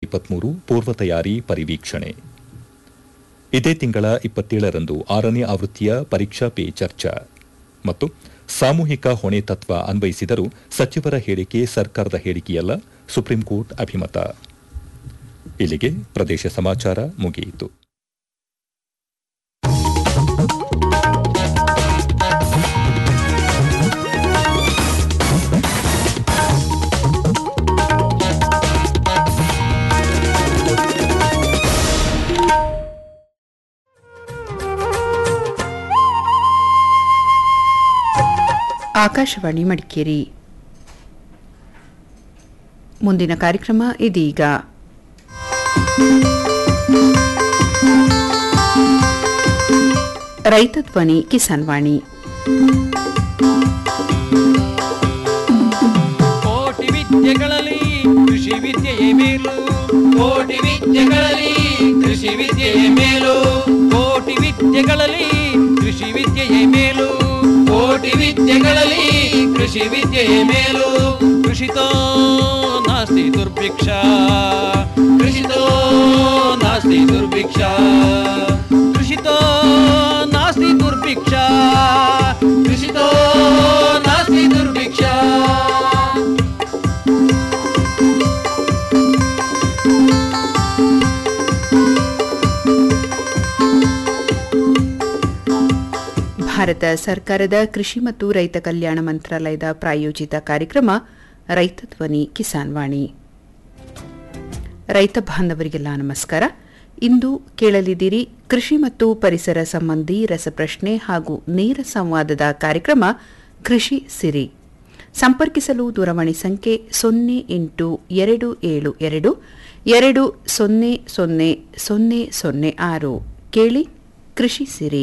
ಇಪ್ಪತ್ಮೂರು ಪೂರ್ವ ತಯಾರಿ ಪರಿವೀಕ್ಷಣೆ ಇದೇ ತಿಂಗಳ ಇಪ್ಪತ್ತೇಳರಂದು ಆರನೇ ಆವೃತ್ತಿಯ ಪರೀಕ್ಷಾ ಪೇ ಚರ್ಚಾ ಮತ್ತು ಸಾಮೂಹಿಕ ಹೊಣೆ ತತ್ವ ಅನ್ವಯಿಸಿದರೂ ಸಚಿವರ ಹೇಳಿಕೆ ಸರ್ಕಾರದ ಹೇಳಿಕೆಯಲ್ಲ ಸುಪ್ರೀಂಕೋರ್ಟ್ ಅಭಿಮತ ಇಲ್ಲಿಗೆ ಪ್ರದೇಶ ಸಮಾಚಾರ ಮುಗಿಯಿತು ಆಕಾಶವಾಣಿ ಮಡಿಕೇರಿ ಮುಂದಿನ ಕಾರ್ಯಕ್ರಮ ಇದೀಗ ರೈತ ಧ್ವನಿ ಕಿಸಾನ್ ವಾಣಿ ಕೋಟಿ ವಿದ್ಯೆಗಳಲ್ಲಿ ಕೃಷಿ ವಿದ್ಯೆಯೇ ಮೇಲು ಕೋಟಿ ವಿದ್ಯೆಗಳಲ್ಲಿ ಕೃಷಿ ವಿದ್ಯೆಯೇ ಮೇಲು ಕೋಟಿ ವಿದ್ಯೆಗಳಲ್ಲಿ ಕೃಷಿ ವಿದ್ಯೆಯೇ ಮೇಲು ಕೋಟಿ ವಿದ್ಯೆಗಳಲ್ಲಿ ಕೃಷಿ ವಿದ್ಯೆಯೇ ಮೇಲು ಕೃಷಿತೋ ನಾಸ್ತಿ ದುರ್ಭಿಕ್ಷ ಕೃಷಿತೋ ನಾಸ್ತಿ ದುರ್ಭಿಕ್ಷ ಕೃಷಿತೋ ನಾಸ್ತಿ ದುರ್ಭಿಕ್ಷ ಕೃಷಿತೋ ನಾಸ್ತಿ ದುರ್ಭಿಕ್ಷ ಭಾರತ ಸರ್ಕಾರದ ಕೃಷಿ ಮತ್ತು ರೈತ ಕಲ್ಯಾಣ ಮಂತ್ರಾಲಯದ ಪ್ರಾಯೋಜಿತ ಕಾರ್ಯಕ್ರಮ ರೈತ ಧ್ವನಿ ಕಿಸಾನ್ ವಾಣಿ ರೈತ ಬಾಂಧವರಿಗೆಲ್ಲ ನಮಸ್ಕಾರ ಇಂದು ಕೇಳಲಿದ್ದೀರಿ ಕೃಷಿ ಮತ್ತು ಪರಿಸರ ಸಂಬಂಧಿ ರಸಪ್ರಶ್ನೆ ಹಾಗೂ ನೇರ ಸಂವಾದದ ಕಾರ್ಯಕ್ರಮ ಕೃಷಿ ಸಿರಿ ಸಂಪರ್ಕಿಸಲು ದೂರವಾಣಿ ಸಂಖ್ಯೆ ಸೊನ್ನೆ ಎಂಟು ಎರಡು ಏಳು ಎರಡು ಎರಡು ಸೊನ್ನೆ ಸೊನ್ನೆ ಸೊನ್ನೆ ಸೊನ್ನೆ ಆರು ಕೇಳಿ ಕೃಷಿ ಸಿರಿ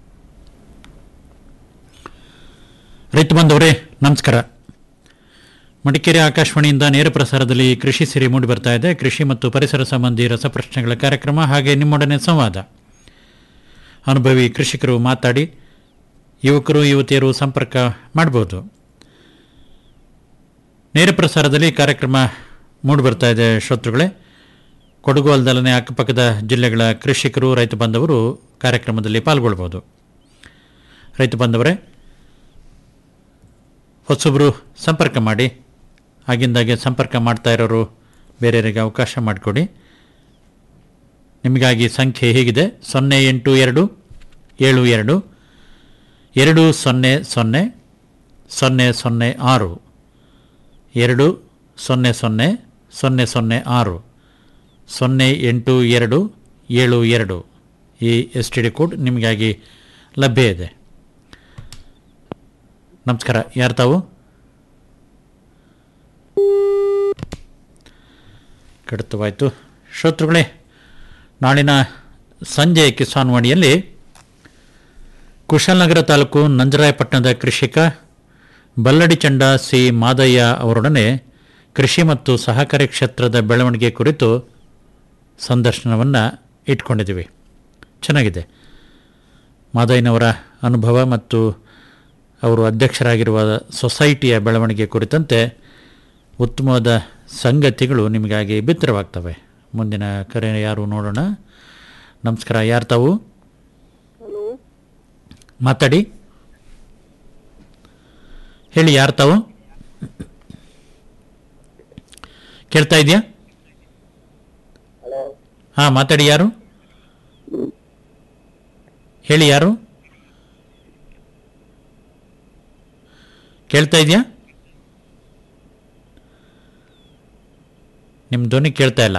ರೈತ ಬಂದವರೇ ನಮಸ್ಕಾರ ಮಡಿಕೇರಿ ಆಕಾಶವಾಣಿಯಿಂದ ನೇರ ಪ್ರಸಾರದಲ್ಲಿ ಕೃಷಿ ಸಿರಿ ಮೂಡಿ ಬರ್ತಾ ಇದೆ ಕೃಷಿ ಮತ್ತು ಪರಿಸರ ಸಂಬಂಧಿ ರಸಪ್ರಶ್ನೆಗಳ ಕಾರ್ಯಕ್ರಮ ಹಾಗೆ ನಿಮ್ಮೊಡನೆ ಸಂವಾದ ಅನುಭವಿ ಕೃಷಿಕರು ಮಾತಾಡಿ ಯುವಕರು ಯುವತಿಯರು ಸಂಪರ್ಕ ಮಾಡಬಹುದು ನೇರ ಪ್ರಸಾರದಲ್ಲಿ ಕಾರ್ಯಕ್ರಮ ಮೂಡಿ ಬರ್ತಾ ಇದೆ ಶ್ರೋತೃಗಳೇ ಕೊಡಗು ಅಲ್ದಲನೆ ಅಕ್ಕಪಕ್ಕದ ಜಿಲ್ಲೆಗಳ ಕೃಷಿಕರು ರೈತ ಬಾಂಧವರು ಕಾರ್ಯಕ್ರಮದಲ್ಲಿ ಪಾಲ್ಗೊಳ್ಬೋದು ರೈತ ಬಾಂಧವರೇ ಹೊಸೊಬ್ಬರು ಸಂಪರ್ಕ ಮಾಡಿ ಆಗಿಂದಾಗೆ ಸಂಪರ್ಕ ಮಾಡ್ತಾ ಇರೋರು ಬೇರೆಯವರಿಗೆ ಅವಕಾಶ ಮಾಡಿಕೊಡಿ ನಿಮಗಾಗಿ ಸಂಖ್ಯೆ ಹೀಗಿದೆ ಸೊನ್ನೆ ಎಂಟು ಎರಡು ಏಳು ಎರಡು ಎರಡು ಸೊನ್ನೆ ಸೊನ್ನೆ ಸೊನ್ನೆ ಸೊನ್ನೆ ಆರು ಎರಡು ಸೊನ್ನೆ ಸೊನ್ನೆ ಸೊನ್ನೆ ಸೊನ್ನೆ ಆರು ಸೊನ್ನೆ ಎಂಟು ಎರಡು ಏಳು ಎರಡು ಈ ಎಸ್ ಟಿ ಡಿ ಕೋಡ್ ನಿಮಗಾಗಿ ಲಭ್ಯ ಇದೆ ನಮಸ್ಕಾರ ಯಾರು ತಾವು ಕಡಿತವಾಯಿತು ಶ್ರೋತೃಗಳೇ ನಾಳಿನ ಸಂಜೆ ಕಿಸಾನ್ ವಾಣಿಯಲ್ಲಿ ಕುಶಾಲನಗರ ತಾಲೂಕು ನಂಜರಾಯಪಟ್ಟಣದ ಕೃಷಿಕ ಬಲ್ಲಡಿ ಚಂಡ ಸಿ ಮಾದಯ್ಯ ಅವರೊಡನೆ ಕೃಷಿ ಮತ್ತು ಸಹಕಾರಿ ಕ್ಷೇತ್ರದ ಬೆಳವಣಿಗೆ ಕುರಿತು ಸಂದರ್ಶನವನ್ನು ಇಟ್ಕೊಂಡಿದ್ದೀವಿ ಚೆನ್ನಾಗಿದೆ ಮಾದಯ್ಯನವರ ಅನುಭವ ಮತ್ತು ಅವರು ಅಧ್ಯಕ್ಷರಾಗಿರುವ ಸೊಸೈಟಿಯ ಬೆಳವಣಿಗೆ ಕುರಿತಂತೆ ಉತ್ತಮವಾದ ಸಂಗತಿಗಳು ನಿಮಗಾಗಿ ಬಿತ್ತರವಾಗ್ತವೆ ಮುಂದಿನ ಕರೆ ಯಾರು ನೋಡೋಣ ನಮಸ್ಕಾರ ಯಾರು ತಾವು ಮಾತಾಡಿ ಹೇಳಿ ಯಾರು ತಾವು ಕೇಳ್ತಾ ಇದೆಯಾ ಹಾಂ ಮಾತಾಡಿ ಯಾರು ಹೇಳಿ ಯಾರು ಕೇಳ್ತಾ ಇದೆಯಾ ನಿಮ್ಮ ಧ್ವನಿ ಕೇಳ್ತಾ ಇಲ್ಲ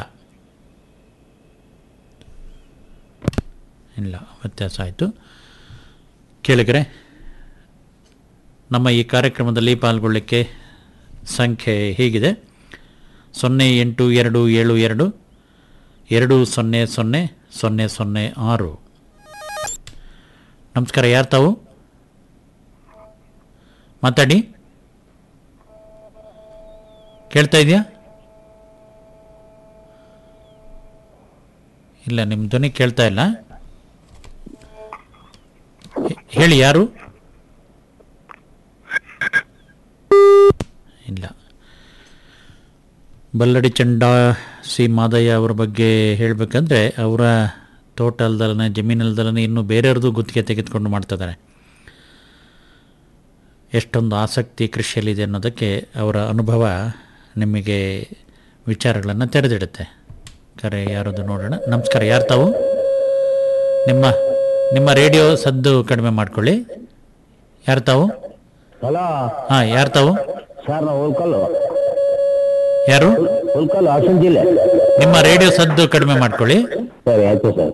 ಇಲ್ಲ ವ್ಯತ್ಯಾಸ ಆಯಿತು ಕೇಳಿದರೆ ನಮ್ಮ ಈ ಕಾರ್ಯಕ್ರಮದಲ್ಲಿ ಪಾಲ್ಗೊಳ್ಳಲಿಕ್ಕೆ ಸಂಖ್ಯೆ ಹೀಗಿದೆ ಸೊನ್ನೆ ಎಂಟು ಎರಡು ಏಳು ಎರಡು ಎರಡು ಸೊನ್ನೆ ಸೊನ್ನೆ ಸೊನ್ನೆ ಸೊನ್ನೆ ಆರು ನಮಸ್ಕಾರ ಯಾರು ತಾವು ಮಾತಾಡಿ ಕೇಳ್ತಾ ಇದೆಯಾ ಇಲ್ಲ ನಿಮ್ಮ ಧ್ವನಿ ಕೇಳ್ತಾ ಇಲ್ಲ ಹೇ- ಹೇಳಿ ಯಾರು ಇಲ್ಲ ಬಲ್ಲಡಿ ಚಂಡ ಸಿ ಮಾದಯ್ಯ ಅವರ ಬಗ್ಗೆ ಹೇಳಬೇಕಂದ್ರೆ ಅವರ ತೋಟ ಅಲ್ದಲನೆ ಜಮೀನಲ್ದಲನೆ ಇನ್ನು ಬೇರೆಯವ್ರದ್ದು ಗುತ್ತಿಗೆ ತೆಗೆದುಕೊಂಡು ಮಾಡ್ತಿದ್ದಾರೆ ಎಷ್ಟೊಂದು ಆಸಕ್ತಿ ಕೃಷಿಯಲ್ಲಿದೆ ಅನ್ನೋದಕ್ಕೆ ಅವರ ಅನುಭವ ನಿಮಗೆ ವಿಚಾರಗಳನ್ನು ತೆರೆದಿಡುತ್ತೆ ಕರೆ ಯಾರದು ನೋಡೋಣ ನಮಸ್ಕಾರ ಯಾರು ತಾವು ನಿಮ್ಮ ನಿಮ್ಮ ರೇಡಿಯೋ ಸದ್ದು ಕಡಿಮೆ ಮಾಡ್ಕೊಳ್ಳಿ ಯಾರು ತಾವು ಹಲೋ ಹಾಂ ಯಾರು ತಾವು ಸರ್ ನಾವು ಹುಲ್ಕಲ್ಲು ಯಾರು ಹುಲ್ಕಲ್ಲು ಹಾಸನ ಜಿಲ್ಲೆ ನಿಮ್ಮ ರೇಡಿಯೋ ಸದ್ದು ಕಡಿಮೆ ಮಾಡ್ಕೊಳ್ಳಿ ಸರಿ ಆಯ್ತು ಸರ್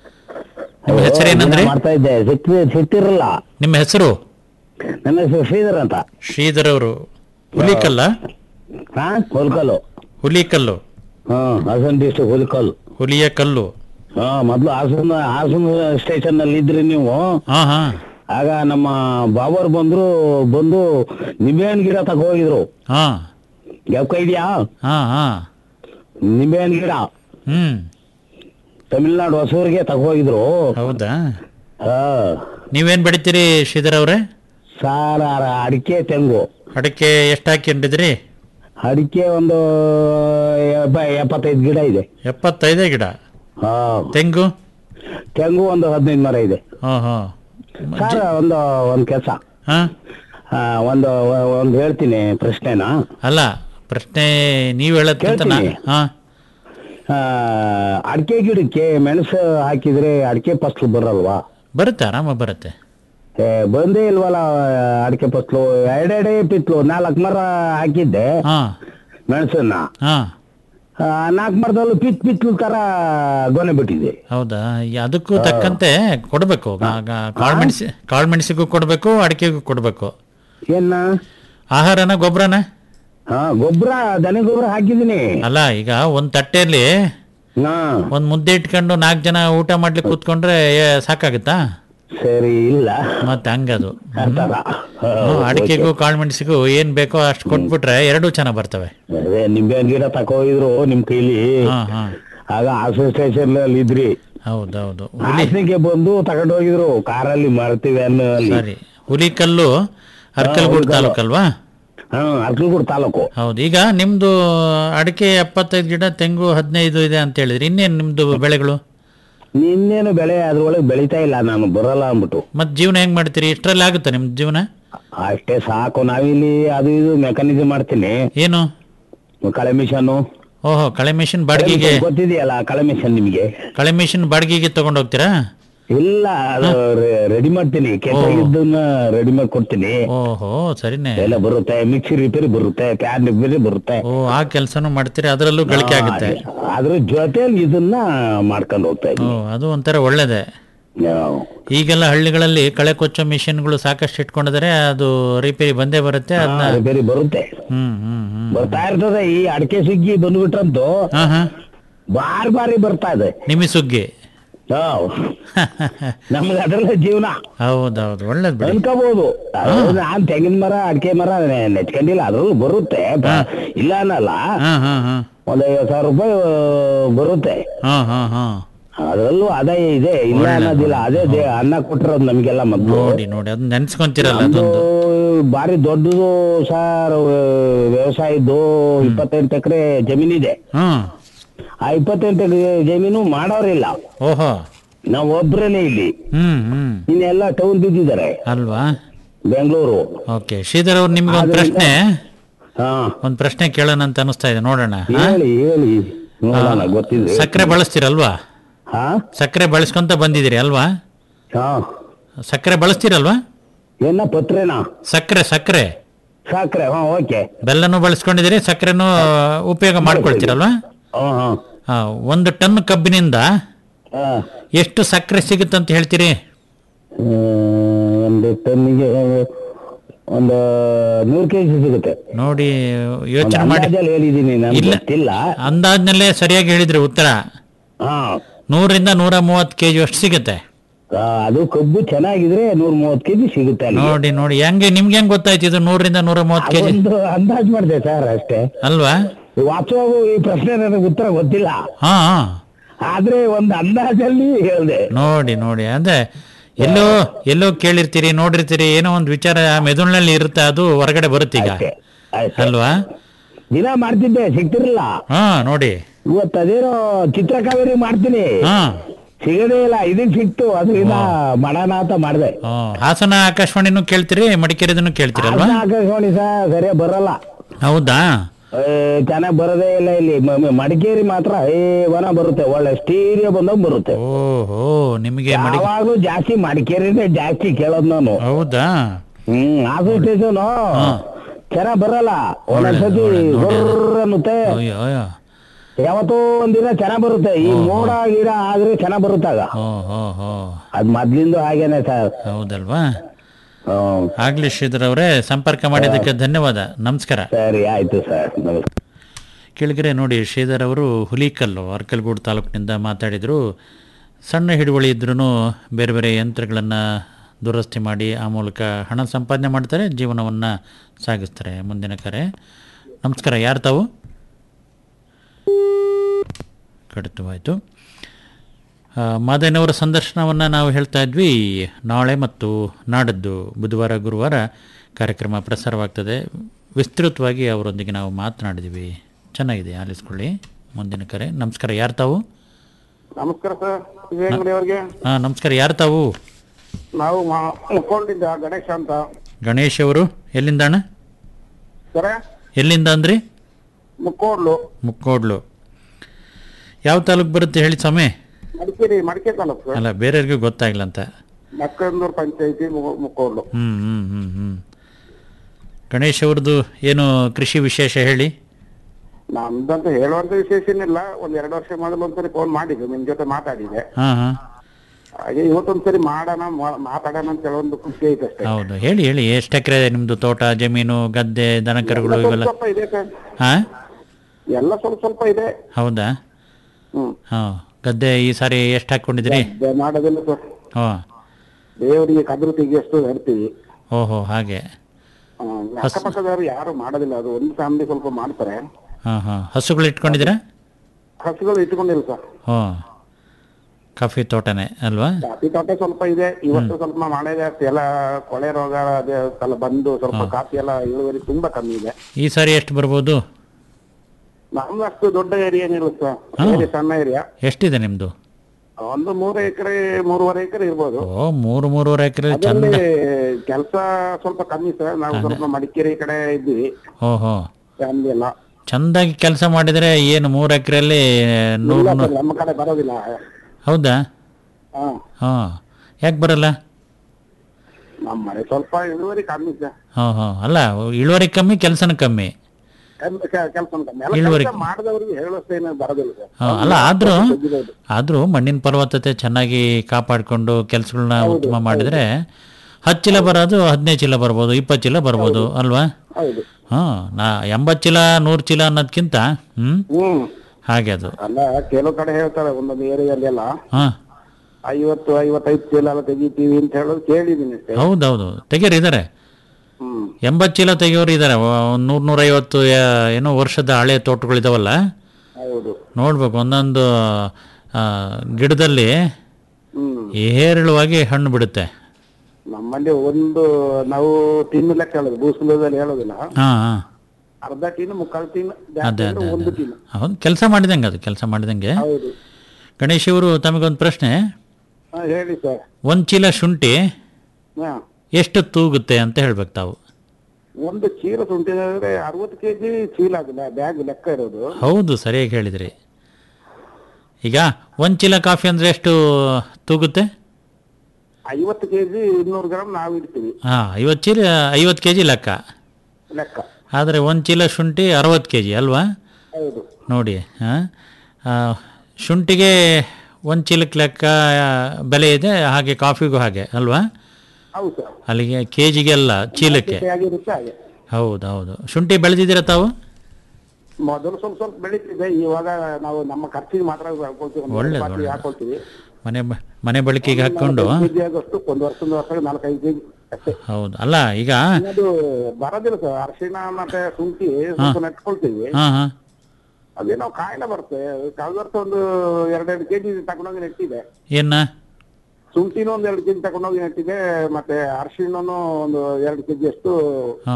ನಿಮ್ಮ ಹೆಸರೇನಂದ್ರಿ ಮಾಡ್ತಾ ಇದ್ದೆ ಸಿಕ್ತಿ ಸಿಕ್ತಿರಲ್ಲ ನಿಮ್ಮ ಹೆಸರು ನನ್ನ ಹೆಸರು ಶ್ರೀಧರ್ ಅಂತ ಶ್ರೀಧರ್ ಅವರು ಹುಲಿಕಲ್ಲ ಹಾ ಹುಲ್ಕಲ್ಲು ಹುಲಿಕಲ್ಲು ಹ್ಮ್ ಹಾಸನ ಡಿಸ್ಟ್ರಿಕ್ಟ್ ಹುಲ್ಕಲ್ಲು ಹುಲಿಯ ಕಲ್ಲು ಹಾ ಮೊದ್ಲು ಹಾಸನ ಹಾಸನ ಸ್ಟೇಷನ್ ನಲ್ಲಿ ಇದ್ರಿ ನೀವು ಹಾಂ ಹಾಂ ಆಗ ನಮ್ಮ ಬಾಬರ್ ಬಂದ್ರು ಬಂದು ನಿಂಬೆಹಣ್ಣು ಗಿಡ ತಗೋ ಹೋಗಿದ್ರು ಹಾಂ ಜ್ಞಾಪಕ ಇದೆಯಾ ಹಾಂ ಹಾಂ ನಿಂಬೆಹಣ್ಣು ಗಿಡ ಹ್ಞೂ ತಮಿಳ್ನಾಡು ಹೊಸೂರಿಗೆ ತಗೋ ಹೋಗಿದ್ರು ಹೌದಾ ಹಾ ನೀವೇನು ಬೆಳಿತೀರಿ ಶ್ರೀಧರ್ ಅವರೇ ಸಾರ ಅಡಿಕೆ ತೆಂಗು ಅಡಿಕೆ ಎಷ್ಟು ಹಾಕೊಂಡಿದ್ರಿ ಅಡಿಕೆ ಒಂದು ಎಪ್ಪ- ಎಪ್ಪತ್ತೈದು ಗಿಡ ಇದೆ ಎಪ್ಪತ್ತೈದೇ ಗಿಡ ಹಾ ತೆಂಗು ತೆಂಗು ಒಂದು ಹದಿನೈದು ಮರ ಇದೆ ಹಾಂ ಹಾಂ ಸರ್ ಒಂದು ಒಂದು ಕೆಲಸ ಹಾಂ ಒಂದು ಒಂದು ಹೇಳ್ತೀನಿ ಪ್ರಶ್ನೆನ ಅಲ್ಲ ಪ್ರಶ್ನೆ ನೀವು ಹೇಳೋದ್ಕಿಂತ ನಾ ಕೇಳ್ತೀನಿ. ಹಾಂ ಆ, ಅಡಿಕೆ ಗಿಡಕ್ಕೆ ಮೆಣಸು ಹಾಕಿದ್ರೆ ಅಡಿಕೆ ಫಸ್ಲು ಬರಲ್ವಾ ಬರುತ್ತೆ ಆರಾಮ ಬರುತ್ತೆ ಏ, ಬಂದೇ ಇಲ್ವಲ್ಲ ಅಡಿಕೆ ಫಸ್ಲು ಎರಡೆರಡೇ ಪಿತ್ಲು ನಾಲ್ಕು ಮರ ಹಾಕಿದ್ದೆ ಹಾಂ ಮೆಣಸನ್ನ ಹಾಂ ಆ, ನಾಲ್ಕು ಮರದಲ್ಲೂ ಪಿತ್ ಪಿತ್ಲು ತರ ಗೊನೆ ಬಿಟ್ಟಿದೆ ಹೌದಾ ಈ ಅದಕ್ಕೂ ತಕ್ಕಂತೆ ಕೊಡಬೇಕು ಕಾಳುಮೆಣಸಿ ಕಾಳುಮೆಣಸಿಗೂ ಕೊಡಬೇಕು ಅಡಿಕೆಗೂ ಕೊಡಬೇಕು ಏನ ಆಹಾರನ ಗೊಬ್ಬರನ ಹಾ ಗೊಬ್ಬರ ದನ ಗೊಬ್ಬರ ಹಾಕಿದೀನಿ ಅಲ್ಲ ಈಗ ಒಂದು ತಟ್ಟೆಯಲ್ಲಿ ಹಾ ಒಂದು ಮುದ್ದೆ ಇಟ್ಕೊಂಡು ನಾಲ್ಕು ಜನ ಊಟ ಮಾಡ್ಲಿಕ್ಕೆ ಕೂತ್ಕೊಂಡ್ರೆ ಏ, ಸಾಕಾಗುತ್ತಾ ಸರಿ ಇಲ್ಲ ಮತ್ತೆ ಹಂಗದು ಆ ತರ. ಹಾ, ಹ್ಮ್, ಅಡಿಕೆಗೂ ಕಾಳುಮೆಣಸಿಗೂ ಏನ್ ಬೇಕೋ ಅಷ್ಟು ಕೊಟ್ಬಿಟ್ರೆ ಎರಡೂ ಚೆನ್ನಾಗಿ ಬರ್ತವೆ ಅದೇ ನಿಂಬೆ ಗಿಡ ತಕೋ ಹೋಗಿದ್ರು ನಿಮ್ ಕೈಲಿ ಹಾ ಹಾ ಆಗ ಹಾಸನ ಸ್ಟೇಷನ್ ಅಲ್ಲಿ ಇದ್ರಿ ಹೌದೌದು ಹಾಸನಿಗೆ ಬಂದು ತಗೊಂಡು ಹೋಗಿದ್ರು ಕಾರಲ್ಲಿ ಮರ್ತೀವಿ ಅನ್ನೋ ಅಲ್ಲಿ ಸರಿ ಹುಲಿಕಲ್ಲು ಅರ್ಕಲ್ಗೂಡು ತಾಲೂಕಲ್ವಾ ಹಾ ಅರ್ಕಲ್ಗೂಡು ತಾಲೂಕು ಹೌದು ಈಗ ನಿಮ್ದು ಅಡಿಕೆ ಎಪ್ಪತ್ತೈದು ಗಿಡ ತೆಂಗು ಹದಿನೈದು ಇದೆ ಅಂತ ಹೇಳಿದ್ರಿ ಇನ್ನೇನು ನಿಮ್ದು ಬೆಳೆಗಳು ನಿನ್ನೇನು ಬೆಳೆ ಅದ್ರೊಳಗೆ ಬೆಳಿತಾ ಇಲ್ಲ ನಾನು ಬರಲ್ಲ ಅಂದ್ಬಿಟ್ಟು ಮತ್ತೆ ಜೀವನ ಹೆಂಗ್ ಮಾಡ್ತೀರಿ ಇಷ್ಟರಲ್ಲಿ ಆಗುತ್ತಾ ನಿಮ್ದು ಜೀವನ ಅಷ್ಟೇ ಸಾಕು ನಾವಿಲ್ಲಿ ಅದು ಇದು ಮೆಕಾನಿಸಮ್ ಮಾಡ್ತೀನಿ ಏನು ಕಳೆ ಮಿಷನ್ ಓಹೋ ಕಳೆ ಮಿಷಿನ್ ಬಾಡಿಗೆಗೆ ಗೊತ್ತಿದೆಯಲ್ಲ ಕಳೆ ಮಿಷನ್ ನಿಮ್ಗೆ ಕಳೆ ಮಿಷಿನ್ ಬಾಡಿಗೆಗೆ ತಗೊಂಡು ಹೋಗ್ತೀರಾ ಇಲ್ಲ ಅದು ರೆಡಿ ಮಾಡ್ತೀನಿ ಕೆತ್ತಾಗಿದ್ದನ್ನ ರೆಡಿ ಮಾಡಿ ಕೊಡ್ತೀನಿ ಓಹೋ ಸರಿನೇ ಎಲ್ಲ ಬರುತ್ತೆ ಮಿಕ್ಸಿ ರಿಪೇರಿ ಬರುತ್ತೆ ಫ್ಯಾನ್ ರಿಪೇರಿ ಬರುತ್ತೆ ಓ ಆ ಕೆಲಸನೂ ಮಾಡ್ತೀರಿ ಅದರಲ್ಲೂ ಗಳಿಕೆ ಆಗುತ್ತೆ ಅದ್ರ ಜೊತೆಲಿ ಇದನ್ನ ಮಾಡ್ಕೊಂಡು ಹೋಗ್ತಾ ಓ ಇದ್ದೀನಿ ಅದು ಒಂಥರ ಒಳ್ಳೇದೇ ಈಗೆಲ್ಲ ಹಳ್ಳಿಗಳಲ್ಲಿ ಕಳೆ ಕೊಚ್ಚೋ ಮಿಷಿನ್ಗಳು ಸಾಕಷ್ಟು ಇಟ್ಕೊಂಡಿದ್ದಾರೆ ಅದು ರಿಪೇರಿ ಬಂದೇ ಬರುತ್ತೆ ಅದನ್ನ ರಿಪೇರಿ ಬರುತ್ತೆ ಹ್ಮ್ ಹ್ಮ್ ಹ್ಮ್ ಬರ್ತಾ ಇರ್ತದೆ ಈ ಅಡಿಕೆ ಸುಗ್ಗಿ ಬಂದ್ಬಿಟ್ರಂತೂ ಹಾ ಹಾ ಬಾರಿ ಬಾರಿ ಬರ್ತಾ ಇದೆ ನಿಮಿ ಸುಗ್ಗಿ ಹಾವ್. ನಮ್ಗೆ ಅದ್ರಲ್ಲೇ ಜೀವನ ಹೌದೌದು ಒಳ್ಳೇದ್ ಬಿಡಿ ಅನ್ಕೋಬಹುದು ನಾನ್ ತೆಂಗಿನ ಮರ ಅಡಿಕೆ ಮರ ನೆ- ನೆಚ್ಕೊಂಡಿಲ್ಲ ಅದ್ರಲ್ಲೂ ಬರುತ್ತೆ ಬ- ಇಲ್ಲ ಅನ್ನಲ್ಲ ಹಾ ಹಾ ಹಾ ಒಂದ್ ಐವತ್ ಸಾವಿರ ರೂಪಾಯಿ ಆ, ಬರುತ್ತೆ ಹಾ ಹಾ ಹಾ ಅದ್ರಲ್ಲೂ ಆದಾಯ ಇದೆ ಇಲ್ಲ ಅನ್ನೋದಿಲ್ಲ ಅದೇ ದೇ- ಅನ್ನ ಕೊಟ್ಟಿರೋದು ನಮ್ಗೆಲ್ಲ ಮೊದ್ಲು ನೋಡಿ ನೋಡಿ ಅದನ್ನ ನೆನ್ಸ್ಕೊಂತೀರಲ್ಲ ನಮ್ದು ಅದೊಂದು ಬಾರಿ ದೊಡ್ಡದು ಸರ್ ವ್ಯವಸಾಯದ್ದು ಇಪ್ಪತ್ತೆಂಟು ಎಕರೆ ಜಮೀನಿದೆ ಹ್ಮ್ ಆ ಇಪ್ಪತ್ತೆಂಟು ಎಕರೆ ಜಮೀನು ಮಾಡೋರಿಲ್ಲ ಓಹೋ ನಾವು ಒಬ್ರೇನೆ ಇಲ್ಲಿ ಹ್ಮ್ ಹ್ಮ್ ಇನ್ನೆಲ್ಲ ಟೌನ್ ಬಿದ್ದಿದ್ದಾರೆ ಅಲ್ವಾ ಬೆಂಗಳೂರು ಓಕೆ ಶ್ರೀಧರ್ ಅವ್ರು ನಿಮ್ಗೆ ಒಂದು ಪ್ರಶ್ನೆ ಹಾ ಒಂದು ಪ್ರಶ್ನೆ ಕೇಳೋಣ ಅಂತ ಅನಿಸ್ತಾ ಇದೆ ನೋಡೋಣ ಹಾ? ಹೇಳಿ ಹೇಳಿ ನೋಡೋಣ ಗೊತ್ತಿದೆ ಸಕ್ಕರೆ ಬಳಸ್ತೀರಲ್ವಾ ಹಾ ಸಕ್ಕರೆ ಬಳಸ್ಕೊಂತ ಬಂದಿದ್ದೀರಿ ಅಲ್ವಾ ಹಾ ಸಕ್ಕರೆ ಬಳಸ್ತೀರಲ್ವಾ ಏನ ಪತ್ರೆನಾ ಸಕ್ಕರೆ ಸಕ್ಕರೆ ಸಾಕ್ರೆ ಹಾ ಓಕೆ ಬೆಲ್ಲನೂ ಬಳಸ್ಕೊಂಡಿದ್ದೀರಿ ಸಕ್ಕರೆನೂ ಉಪಯೋಗ ಮಾಡ್ಕೊಳ್ತೀರಲ್ವಾ ಹಾ ಹಾ ಆ, ಒಂದು ಟನ್ ಕಬ್ಬಿನಿಂದ ಹಾ ಎಷ್ಟು ಸಕ್ಕರೆ ಸಿಗುತ್ತೆ ಅಂತ ಹೇಳ್ತೀರಿ ಆ, ಒಂದು ಟನ್ನಿಗೆ ಒಂದು ನೂರು ಕೆಜಿ ಸಿಗುತ್ತೆ ನೋಡಿ ಒಂದು ಯೋಚನೆ ಮಾಡಿ ಅಂದಾಜಲ್ಲಿ ಹೇಳಿದೀನಿ ನನ್ಗೆ ಇಲ್ಲ. ಗೊತ್ತಿಲ್ಲ ಅಂದಾಜ್ನಲ್ಲೇ ಸರಿಯಾಗಿ ಹೇಳಿದ್ರಿ ಉತ್ತರ ಹಾ ನೂರಿಂದ ನೂರ ಮೂವತ್ತು ಕೆಜಿ ಅಷ್ಟು ಸಿಗುತ್ತೆ ಆ, ಅದು ಕಬ್ಬು ಚೆನ್ನಾಗಿದ್ರೆ ನೂರ ಮೂವತ್ತು ಕೆಜಿ ಸಿಗುತ್ತೆ ಅಲ್ಲಿ ನೋಡಿ ನೋಡಿ ಹೆಂಗೆ ನಿಮ್ಗೆ ಹೆಂಗ್ ಗೊತ್ತಾಯ್ತು ಇದು ನೂರಿಂದ ನೂರ ಮೂವತ್ತು ಕೆಜಿ ಒಂದು ಅಂದಾಜ್ ಮಾಡಿದೆ ಸರ್ ಅಷ್ಟೇ ಅಲ್ವಾ ವಾಸ್ತವವಾಗಿ ಈ ಪ್ರಶ್ನೆ ನನಗೆ ಉತ್ತರ ಗೊತ್ತಿಲ್ಲ ಹಾ ಹಾ. ಆದ್ರೆ ಒಂದು ಅಂದಾಜಲ್ಲಿ ಹೇಳ್ದೆ ನೋಡಿ ನೋಡಿ ಅಂದ್ರೆ ಎಲ್ಲೋ ಎಲ್ಲೋ ಕೇಳಿರ್ತೀರಿ ನೋಡಿರ್ತೀರಿ ಏನೋ ಒಂದು ವಿಚಾರ ಮೆದುಳಿನಲ್ಲಿ ಇರುತ್ತೆ ಅದು ಹೊರಗಡೆ ಬರುತ್ತೆ ಈಗ ಅಷ್ಟೇ ಅಷ್ಟೇ ಅಲ್ವಾ ದಿನ ಮಾಡ್ತಿದ್ದೆ ಸಿಗ್ತಿರ್ಲಿಲ್ಲ ಹಾ ನೋಡಿ ಇವತ್ತು ಅದೇನೋ ಚಿತ್ರಕಾವೇರಿ ಮಾಡ್ತೀನಿ ಹಾ ಸಿಗದೇ ಇಲ್ಲ ಇದಕ್ ಸಿಕ್ತು ಅದರಿಂದ ಮಾಡೋಣ ಅಂತ ಮಾಡಿದೆ ಆ, ಹಾಸನ ಆಕಾಶವಾಣಿನೂ ಕೇಳ್ತೀರಿ ಮಡಿಕೇರಿದನ್ನು ಕೇಳ್ತೀರಲ್ವಾ ಆಕಾಶವಾಣಿ ಸಹ ಸರಿಯಾಗಿ ಬರಲ್ಲ ಹೌದಾ ಚೆನ್ನಾಗಿ ಬರೋದೇ ಇಲ್ಲ ಇಲ್ಲಿ ಮ- ಮ- ಮಡಿಕೇರಿ ಮಾತ್ರ ಏವನ ಬರುತ್ತೆ ಒಳ್ಳೆ ಸ್ಟೀರಿಯೋ ಬಂದಾಗ ಬರುತ್ತೆ ಓಹೋ ನಿಮಗೆ ಮಡಿ ಯಾವಾಗ್ಲೂ ಜಾಸ್ತಿ ಮಡಿಕೇರಿನೇ ಜಾಸ್ತಿ ಕೇಳೋದ್ ನಾನು ಹೌದಾ ಹ್ಮ್ ಹಾಸನ ಸ್ಟೇಷನ್ ಚೆನ್ನಾಗ್ ಬರಲ್ಲ ಒಂದೊಂದ್ಸತಿ ಒಳ್ಳೆ- ನೋಡಿ. ಗುರ್ರ್ ಅನ್ನುತ್ತೆ ಅಯ್ಯೋ ಅಯ್ಯೋ ಯಾವತ್ತೋ ಒಂದಿನ ಚೆನ್ನಾಗ್ ಬರುತ್ತೆ ಈ ಮೋಡ ಗಿಡ ಆದ್ರೆ ಚೆನ್ನಾಗ್ ಬರುತ್ತಾಗ ಹೋ ಹೋ ಹೋ ಅದ್ ಮೊದ್ಲಿಂದ ಹಾಗೇನೆ ಸರ್ ಹೌದಲ್ವಾ ಹ್ಮ್. ಆಗ್ಲಿ ಶ್ರೀಧರ್ ಅವರೇ ಸಂಪರ್ಕ ಮಾಡಿದ್ದಕ್ಕೆ ಧನ್ಯವಾದ ನಮಸ್ಕಾರ ಸರಿ ಆಯ್ತು ಸರ್ ನಮಸ್ಕಾರ ಕೆಳಗರೆ ನೋಡಿ ಶ್ರೀಧರ್ ಅವರು ಹುಲಿಕಲ್ಲು ಅರ್ಕಲ್ಗೂಡು ತಾಲೂಕಿನಿಂದ ಮಾತಾಡಿದರು ಸಣ್ಣ ಹಿಡುವಳಿ ಇದ್ರೂ ಬೇರೆ ಬೇರೆ ಯಂತ್ರಗಳನ್ನು ದುರಸ್ತಿ ಮಾಡಿ ಆ ಮೂಲಕ ಹಣ ಸಂಪಾದನೆ ಮಾಡ್ತಾರೆ ಜೀವನವನ್ನು ಸಾಗಿಸ್ತಾರೆ ಮುಂದಿನ ಕರೆ ನಮಸ್ಕಾರ ಯಾರು ತಾವು ಕಡಿತವಾಯಿತು ಮಾದಯ್ಯನವರ ಸಂದರ್ಶನವನ್ನು ನಾವು ಹೇಳ್ತಾ ಇದ್ವಿ ನಾಳೆ ಮತ್ತು ನಾಡದ್ದು ಬುಧವಾರ ಗುರುವಾರ ಕಾರ್ಯಕ್ರಮ ಪ್ರಸಾರವಾಗ್ತದೆ ವಿಸ್ತೃತವಾಗಿ ಅವರೊಂದಿಗೆ ನಾವು ಮಾತನಾಡಿದ್ವಿ ಚೆನ್ನಾಗಿದೆ ಆಲಿಸ್ಕೊಳ್ಳಿ ಮುಂದಿನ ಕರೆ ನಮಸ್ಕಾರ ಯಾರು ತಾವು ನಮಸ್ಕಾರ ಸರ್ ವಿವೇಕಮಣಿ ಅವ್ರಿಗೆ ಹಾಂ ನಮಸ್ಕಾರ ಯಾರು ತಾವು ನಾವು ಮಾ- ಮುಕ್ಕೊಂಡಿದ್ದ ಗಣೇಶ ಅಂತ ಗಣೇಶ್ ಅವರು ಎಲ್ಲಿಂದ ಅಣ್ಣ ಸರ ಎಲ್ಲಿಂದ ಅಂದ್ರಿ ಮುಕ್ಕೋಡ್ಲು ಮುಕ್ಕೋಡ್ಲು ಯಾವ ತಾಲೂಕು ಬರುತ್ತೆ ಹೇಳಿ ಸ್ವಾಮಿ ಮಡಿಕೇರಿ ಮಡಿಕೆ ತಾಲೂಕು ಸರ್ ಅಲ್ಲ ಬೇರೆಯವ್ರಿಗೂ ಗೊತ್ತಾಗಿಲ್ಲ ಅಂತ ಮಕ್ಕಂದೂರು ಪಂಚಾಯತಿ ಮು- ಮುಕ್ಕೋಡ್ಲು ಹ್ಞೂ ಹ್ಞೂ ಹ್ಞೂ ಹ್ಞೂ ಗಣೇಶ್ ಅವ್ರದ್ದು ಏನು ಕೃಷಿ ವಿಶೇಷ ಹೇಳಿ ನಮ್ದಂತ ಹೇಳುವಂತ ವಿಶೇಷ ಏನಿಲ್ಲ ಒಂದ್ ಎರಡು ವರ್ಷ ಮೊದಲು ಒಂದ್ಸರಿ ಫೋನ್ ಮಾಡಿದ್ದೆ ನಿಮ್ ಜೊತೆ ಮಾತಾಡಿದೆ ಹಾಂ ಹಾಂ ಹಾಗೆ ಇವತ್ತೊಂದ್ಸರಿ ಮಾಡೋಣ ಮಾ- ಮಾತಾಡೋಣ ಅಂತ ಹೇಳೋ ಒಂದು ಖುಷಿ ಐತೆ ಅಷ್ಟೇ ಹೌದು ಹೇಳಿ ಹೇಳಿ ಎಷ್ಟು ಎಕರೆ ನಿಮ್ಮದು ತೋಟ ಜಮೀನು ಗದ್ದೆ ದನಕರುಗಳು ಎಲ್ಲ ಇವೆಲ್ಲ ಸ್ವಲ್ಪ ಸ್ವಲ್ಪ ಇದೆ ಸರ್ ಹಾಂ ಎಲ್ಲ ಸ್ವಲ್ಪ ಸ್ವಲ್ಪ ಇದೆ ಹೌದಾ ಹ್ಮ್ ಹಾಂ ಗದ್ದೆ ಈ ಸಾರಿ ಎಷ್ಟು ಹಾಕ್ಕೊಂಡಿದ್ದೀರಿ ಅದೇ ಮಾಡೋದಿಲ್ಲ ಸರ್ ಹಾಂ ದೇವರಿಗೆ ಕದ್ರು ತೆಗಿಯಷ್ಟು ಹೇಳ್ತೀವಿ ಓಹೋ ಹಾಗೆ ಆ, ಅಕ್ಕಪಕ್ಕದವ್ರು ಯಾರು ಮಾಡೋದಿಲ್ಲ ಅದು ಒಂದು ಫ್ಯಾಮಿಲಿ ಸ್ವಲ್ಪ ಮಾಡ್ತಾರೆ ಹಾಂ ಹಾಂ ಹಸುಗಳು ಇಟ್ಕೊಂಡಿದ್ದೀರಾ ಹಸುಗಳು ಇಟ್ಕೊಂಡಿಲ್ಲ ಸರ್ ಹಾಂ ಕಾಫಿ ತೋಟನೇ ಅಲ್ವಾ ಕಾಫಿ ತೋಟ ಸ್ವಲ್ಪ ಇದೆ ಇವತ್ತು ಸ್ವಲ್ಪ ಮಳೆ ಜಾಸ್ತಿ ಎಲ್ಲ ಕೊಳೆ ರೋಗ ಅದೇ ಎಲ್ಲ ಬಂದು ಸ್ವಲ್ಪ ಕಾಫಿ ಎಲ್ಲ ಇಳುವರಿ ತುಂಬಾ ಕಮ್ಮಿ ಇದೆ ಈ ಸಾರಿ ಎಷ್ಟು ಬರ್ಬೋದು ನಮ್ದು ಅಷ್ಟು ದೊಡ್ಡ ಏರಿಯಾ ಏನಿಲ್ಲ ಸರ್ ಹಾ. ಏರಿಯಾ ಸಣ್ಣ ಏರಿಯಾ ಎಷ್ಟಿದೆ ನಿಮ್ಮದು ಒಂದು ಮೂರು ಎಕರೆ ಮೂರುವರೆ ಎಕರೆ ಇರ್ಬೋದು ಓ ಮೂರು ಮೂರುವರೆ ಎಕರೆ ಚಂದ ಅದರಲ್ಲಿ ಕೆಲಸ ಸ್ವಲ್ಪ ಕಮ್ಮಿ ಸರ್ ನಾವು ಸ್ವಲ್ಪ ಮಡಿಕೇರಿ ಕಡೆ ಇದ್ವಿ ಓಹೋ ಫ್ಯಾಮಿಲಿ ಎಲ್ಲ ಚಂದಾಗಿ ಕೆಲಸ ಮಾಡಿದರೆ ಏನು ಮೂರು ಎಕರೆಯಲ್ಲಿ ನೂರು ಇಲ್ಲ ನೂರು ಸರ್, ನಮ್ಮ ಕಡೆ ಬರೋದಿಲ್ಲ ಹೌದಾ ಹಾ ಹಾಂ ಯಾಕೆ ಬರಲ್ಲ ನಮ್ಮ ಮನೆ ಸ್ವಲ್ಪ ಇಳುವರಿ ಕಮ್ಮಿ ಸರ್ ಹಾಂ ಹಾಂ ಅಲ್ಲ ಇಳುವರಿ ಕಮ್ಮಿ ಕೆಲಸನೂ ಕಮ್ಮಿ ಕೆಲಸ ಕಮ್ಮಿ ಎಲ್ಲ ಇಳುವರಿ- ಕೆಲಸ ಮಾಡಿದವರಿಗೆ ಹೇಳುವಷ್ಟೇನು ಬರೋದಿಲ್ಲ ಸರ್ ಹಾಂ ಅಲ್ಲ ಆದರೂ ತೆಗಿಬೋದು. ಆದರೂ ಮಣ್ಣಿನ ಫಲವತ್ತತೆ ಚೆನ್ನಾಗಿ ಕಾಪಾಡಿಕೊಂಡು ಕೆಲಸಗಳನ್ನ ಉತ್ತಮ ಮಾಡಿದರೆ ಹತ್ತು ಚೀಲ ಬರೋದು ಹದಿನೈದು ಚೀಲ ಬರ್ಬೋದು ಇಪ್ಪತ್ತು ಚೀಲ ಬರ್ಬೋದು ಅಲ್ವಾ ಹೌದು ಹಾಂ ನಾ ಎಂಬತ್ತು ಚೀಲ ನೂರು ಚೀಲ ಅನ್ನೋದಕ್ಕಿಂತ ಹ್ಞೂ ಹ್ಮ್ ಹಾಗೆ ಅದು ಅಲ್ಲ ಕೆಲವು ಕಡೆ ಹೇಳ್ತಾರೆ ಒಂದೊಂದು ಏರಿಯಾದಲ್ಲಿ ಎಲ್ಲ ಹಾಂ ಐವತ್ತು ಐವತ್ತೈದು ಚೀಲ ಎಲ್ಲ ತೆಗಿತೀವಿ ಅಂತ ಹೇಳೋದು ಕೇಳಿದೀನಿ ಅಷ್ಟೇ ಹೌದೌದು ತೆಗೀರಿ ಇದ್ದಾರೆ ಹ್ಮ್ ಎಂಬತ್ತು ಚೀಲ ತೆಗಿಯೋರು ಇದ್ದಾರೆ ಒಂದು ನೂರು ನೂರೈವತ್ತು ಯಾ- ಏನೋ ವರ್ಷದ ಹಳೆ ತೋಟಗಳಿದಾವಲ್ಲ ಹೌದು ನೋಡ್ಬೇಕು ಒಂದೊಂದು ಆ, ಗಿಡದಲ್ಲಿ ಹ್ಮ್ ಹೇರಳವಾಗಿ ಹಣ್ಣು ಬಿಡುತ್ತೆ ನಮ್ಮಲ್ಲಿ ಒಂದು ನಾವು ಟಿನ್ ಲೆಕ್ಕ ಹೇಳೋದು ಭೂಸುಲದಲ್ಲಿ ಹೇಳೋದಿಲ್ಲ ಹಾಂ ಹಾಂ ಅರ್ಧ ಟಿನ್ ಮುಕ್ಕಾಲು ಟಿನ್ ಅದೇ ಜಾಸ್ತಿ ಅದೇ ಅಂದ್ರೆ ಒಂದು ಅದೇ ಟಿನ್ ಹೌದು ಕೆಲಸ ಮಾಡಿದಂಗೆ ಅದು ಕೆಲಸ ಮಾಡಿದಂಗೆ ಹೌದು ಗಣೇಶ್ ಇವರು ತಮಗೊಂದು ಪ್ರಶ್ನೆ ಹಾ, ಹೇಳಿ ಸರ್ ಒಂದು ಚೀಲ ಶುಂಠಿ ಹಾ ಎಷ್ಟು ತೂಗುತ್ತೆ ಅಂತ ಹೇಳ್ಬೇಕು ತಾವು ಒಂದು ಚೀಲ ಶುಂಠಿದ್ರೆ ಅರವತ್ತು ಕೆಜಿ ಚೀಲ ಆಗಿಲ್ಲ ಬ್ಯಾಗ್ ಲೆಕ್ಕ ಇರೋದು ಹೌದು ಸರಿಯಾಗಿ ಹೇಳಿದ್ರಿ ಈಗ ಒಂದು ಚೀಲ ಕಾಫಿ ಅಂದರೆ ಎಷ್ಟು ತೂಗುತ್ತೆ ಐವತ್ತು ಕೆಜಿ ಇನ್ನೂರು ಗ್ರಾಮ್ ನಾವು ಇಡ್ತೀವಿ ಹಾಂ ಐವತ್ತು ಚೀಲ ಐವತ್ತು ಕೆ ಜಿ ಲೆಕ್ಕ ಲೆಕ್ಕ ಆದರೆ ಒಂದು ಚೀಲ ಶುಂಠಿ ಅರವತ್ತು ಕೆ ಜಿ ಅಲ್ವಾ ಹೌದು ನೋಡಿ ಹಾಂ ಶುಂಠಿಗೆ ಒಂದು ಚೀಲಕ್ಕೆ ಲೆಕ್ಕ ಬೆಲೆ ಇದೆ ಹಾಗೆ ಕಾಫಿಗೂ ಹಾಗೆ ಅಲ್ವಾ ಹೌದು ಸರ್ ಅಲ್ಲಿಗೆ ಕೆ ಜಿಗೆಲ್ಲ ಚೀಲಕ್ಕೆ ಆಗಿರುತ್ತೆ ಹಾಗೆ ಹೌದು ಹೌದು ಶುಂಠಿ ಬೆಳೆದಿದ್ದೀರಾ ತಾವು ಮೊದಲು ಸ್ವಲ್ಪ ಸ್ವಲ್ಪ ಬೆಳೀತಿದೆ ಇವಾಗ ನಾವು ನಮ್ಮ ಖರ್ಚಿಗೆ ಮಾತ್ರ ಹಾಕೊಳ್ತೀವಿ ಒಂದು ಒಳ್ಳೇದು, ಬಾಟ್ಲಿ ಒಳ್ಳೇದು. ಹಾಕೊಳ್ತೀವಿ ಮನೆ ಬ- ಮನೆ ಬಳಕೆಗೆ ಹಾಕ್ಕೊಂಡು ಕೆಜಿ ಆಗೋಷ್ಟು ಒಂದು ವರ್ಷದ ವರ್ಷ ನಾಲ್ಕೈದು ಕೆಜಿ ಅಷ್ಟೇ ಹೌದು ಅಲ್ಲ ಈಗ ಅದು ಬರೋದಿಲ್ಲ ಸರ್ ಅರಿಶಿಣ ಮತ್ತೆ ಶುಂಠಿ ಸ್ವಲ್ಪ ನೆಟ್ಕೊಳ್ತೀವಿ ಹಾಂ ಹಾಂ ಅದೇನೋ ಕಾಯಿಲೆ ಬರುತ್ತೆ ಕಳೆದ ವರ್ಷ ಒಂದು ಎರಡೆರಡು ಕೆಜಿ ತಗೊಂಡೋಗಿ ನೆಟ್ಟಿದೆ ಏನ ಶುಂಠಿನೂ ಒಂದ್ ಎರಡು ಕೆಜಿ ತಗೊಂಡೋಗಿ ನೆಟ್ಟಿದೆ ಮತ್ತೆ ಅರಿಶಿಣನು ಒಂದು ಎರಡು ಕೆಜಿ ಅಷ್ಟು ಹಾಂ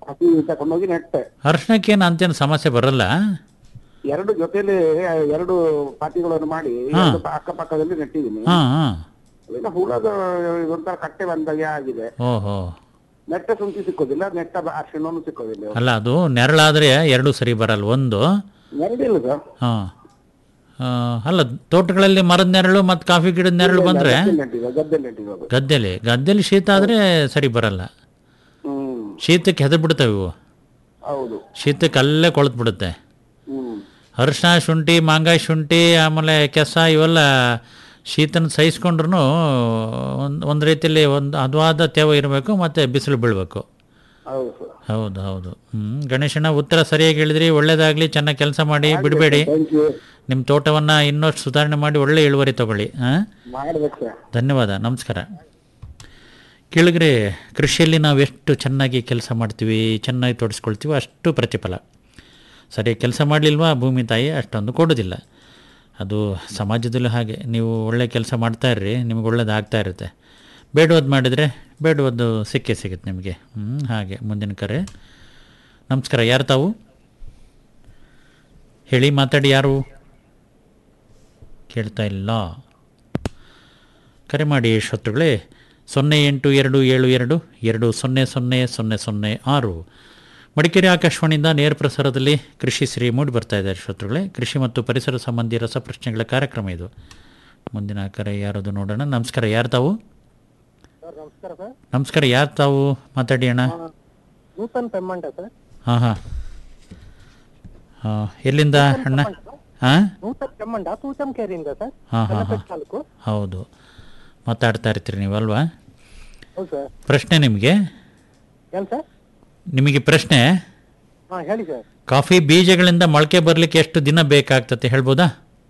ಹಸಿ ತಕೊಂಡೋಗಿ ನೆಟ್ಟೆ ಅರ್ಶಿನಕ್ಕೇನು ಅಂತೇನು ಸಮಸ್ಯೆ ಬರಲ್ಲ ಎರಡು ಜೊತೆಲಿ ಎರಡು ಪಾತಿಗಳನ್ನು ಮಾಡಿ ಹಾ. ಎರಡು ಅಕ್ಕಪಕ್ಕದಲ್ಲಿ ನೆಟ್ಟಿದ್ದೀನಿ ಹಾಂ ಹಾಂ ಈಗ ಹುಳದ ಒಂಥರ ಕಟ್ಟೆ ಬಂದಾಗೆ ಆಗಿದೆ ಓಹೋ ನೆಟ್ಟ ಶುಂಠಿ ಸಿಕ್ಕೋದಿಲ್ಲ ನೆಟ್ಟ ಅರ್ಶಿಣನು ಸಿಕ್ಕೋದಿಲ್ಲ ಅಲ್ಲ ಅದು ನೆರಳಾದರೆ ಎರಡೂ ಸರಿ ಬರಲ್ಲ ಒಂದು ಎರಡಿಲ್ಲ ಸರ್ ಹಾಂ ಅಲ್ಲ ತೋಟಗಳಲ್ಲಿ ಮರದ ನೆರಳು ಮತ್ತು ಕಾಫಿ ಗಿಡದ ನೆರಳು ಬಂದರೆ ಗದ್ದೆ ನೆಟ್ಟಿದೆ ಗದ್ದೆ ನೆಟ್ಟಿರೋದು ಗದ್ದೆಲಿ ಗದ್ದೆಲಿ ಶೀತ ಆದರೆ ಸರಿ ಬರಲ್ಲ ಹ್ಮ್ ಶೀತಕ್ಕೆ ಹೆದರ್ ಬಿಡ್ತವೆ ಇವು ಹೌದು ಶೀತಕ್ಕೆ ಅಲ್ಲೇ ಕೊಳೆತು ಬಿಡುತ್ತೆ ಹ್ಮ್ ಅರಿಶಿನ ಶುಂಠಿ ಮಾಂಗಾಯಿ ಶುಂಠಿ ಆಮೇಲೆ ಕೆಸ ಇವೆಲ್ಲ ಶೀತನ ಸಹಿಸ್ಕೊಂಡ್ರು ಒಂದು ಒಂದು ರೀತಿಯಲ್ಲಿ ಒಂದು ಹದವಾದ ತೇವ ಇರಬೇಕು ಮತ್ತು ಬಿಸಿಲು ಬೀಳಬೇಕು ಹೌದು ಸರ್ ಹೌದು ಹೌದು ಹ್ಞೂ ಗಣೇಶನ ಉತ್ತರ ಸರಿಯಾಗಿ ಹೇಳಿದ್ರಿ ಒಳ್ಳೇದಾಗಲಿ ಚೆನ್ನಾಗಿ ಕೆಲಸ ಮಾಡಿ ಬಿಡಬೇಡಿ ಥ್ಯಾಂಕ್ ಯು ನಿಮ್ಮ ತೋಟವನ್ನು ಇನ್ನಷ್ಟು ಸುಧಾರಣೆ ಮಾಡಿ ಒಳ್ಳೆ ಇಳುವರಿ ತಗೊಳ್ಳಿ ಹಾಂ ಮಾಡ್ಬೇಕು ಸರ್ ಧನ್ಯವಾದ ನಮಸ್ಕಾರ ಕೇಳಿದ್ರೆ ಕೃಷಿಯಲ್ಲಿ ನಾವು ಎಷ್ಟು ಚೆನ್ನಾಗಿ ಕೆಲಸ ಮಾಡ್ತೀವಿ ಚೆನ್ನಾಗಿ ತೋಡಿಸ್ಕೊಳ್ತೀವಿ ಅಷ್ಟು ಪ್ರತಿಫಲ ಸರಿ ಕೆಲಸ ಮಾಡಲಿಲ್ವಾ ಭೂಮಿ ತಾಯಿ ಅಷ್ಟೊಂದು ಕೊಡೋದಿಲ್ಲ ಅದು ಸಮಾಜದಲ್ಲೂ ಹಾಗೆ ನೀವು ಒಳ್ಳೆ ಕೆಲಸ ಮಾಡ್ತಾ ಇರ್ರಿ ನಿಮ್ಗೆ ಒಳ್ಳೇದು ಆಗ್ತಾ ಇರುತ್ತೆ ಬೇಡವದ್ದು ಮಾಡಿದರೆ ಬೇಡವದ್ದು ಸಿಕ್ಕೇ ಸಿಗುತ್ತೆ ನಿಮಗೆ ಹ್ಞೂ ಹಾಗೆ ಮುಂದಿನ ಕರೆ ನಮಸ್ಕಾರ ಯಾರು ತಾವು ಹೇಳಿ ಮಾತಾಡಿ ಯಾರು ಕೇಳ್ತಾ ಇಲ್ಲ ಕರೆ ಮಾಡಿ ಶತ್ರುಗಳೇ ಸೊನ್ನೆ ಎಂಟು ಎರಡು ಏಳು ಎರಡು ಎರಡು ಸೊನ್ನೆ ಸೊನ್ನೆ ಸೊನ್ನೆ ಸೊನ್ನೆ ಆರು ಮಡಿಕೇರಿ ಆಕಾಶವಾಣಿಯಿಂದ ನೇರ ಪ್ರಸಾರದಲ್ಲಿ ಕೃಷಿ ಶ್ರೀ ಮೂಡಿ ಬರ್ತಾ ಇದ್ದಾರೆ ಶತ್ರುಗಳೇ ಕೃಷಿ ಮತ್ತು ಪರಿಸರ ಸಂಬಂಧಿ ರಸಪ್ರಶ್ನೆಗಳ ಕಾರ್ಯಕ್ರಮ ಇದು ಮುಂದಿನ ಕರೆ ಯಾರದು ನೋಡೋಣ ನಮಸ್ಕಾರ ಯಾರು ತಾವು ನಮಸ್ಕಾರ ಸರ್ ನಮಸ್ಕಾರ ಯಾರು ತಾವು ಮಾತಾಡಿ ಅಣ್ಣ ನೂತನ್ ಪೆಮ್ಮಂಟ ಸರ್ ಹಾಂ ಹಾಂ ಹಾಂ ಎಲ್ಲಿಂದ ಅಣ್ಣ ಹಾಂ ನೂತನ್ ಪೆಮ್ಮಂಡ ತೂಚಂಕೇರಿಯಿಂದ ಸರ್ ಹಾಂ ಹಾಂ ಹಾಂ ತಾಲೂಕು ಹೌದು ಮಾತಾಡ್ತಾ ಇರ್ತೀರಿ ನೀವು ಅಲ್ವಾ ಹೌದು ಸರ್ ಪ್ರಶ್ನೆ ನಿಮಗೆ ಏನ್ ಸರ್ ನಿಮಗೆ ಪ್ರಶ್ನೆ ಹಾ ಹೇಳಿ ಸರ್ ಕಾಫಿ ಬೀಜಗಳಿಂದ ಮೊಳಕೆ ಬರಲಿಕ್ಕೆ ಎಷ್ಟು ದಿನ ಬೇಕಾಗ್ತತೆ ಹೇಳ್ಬೋದಾ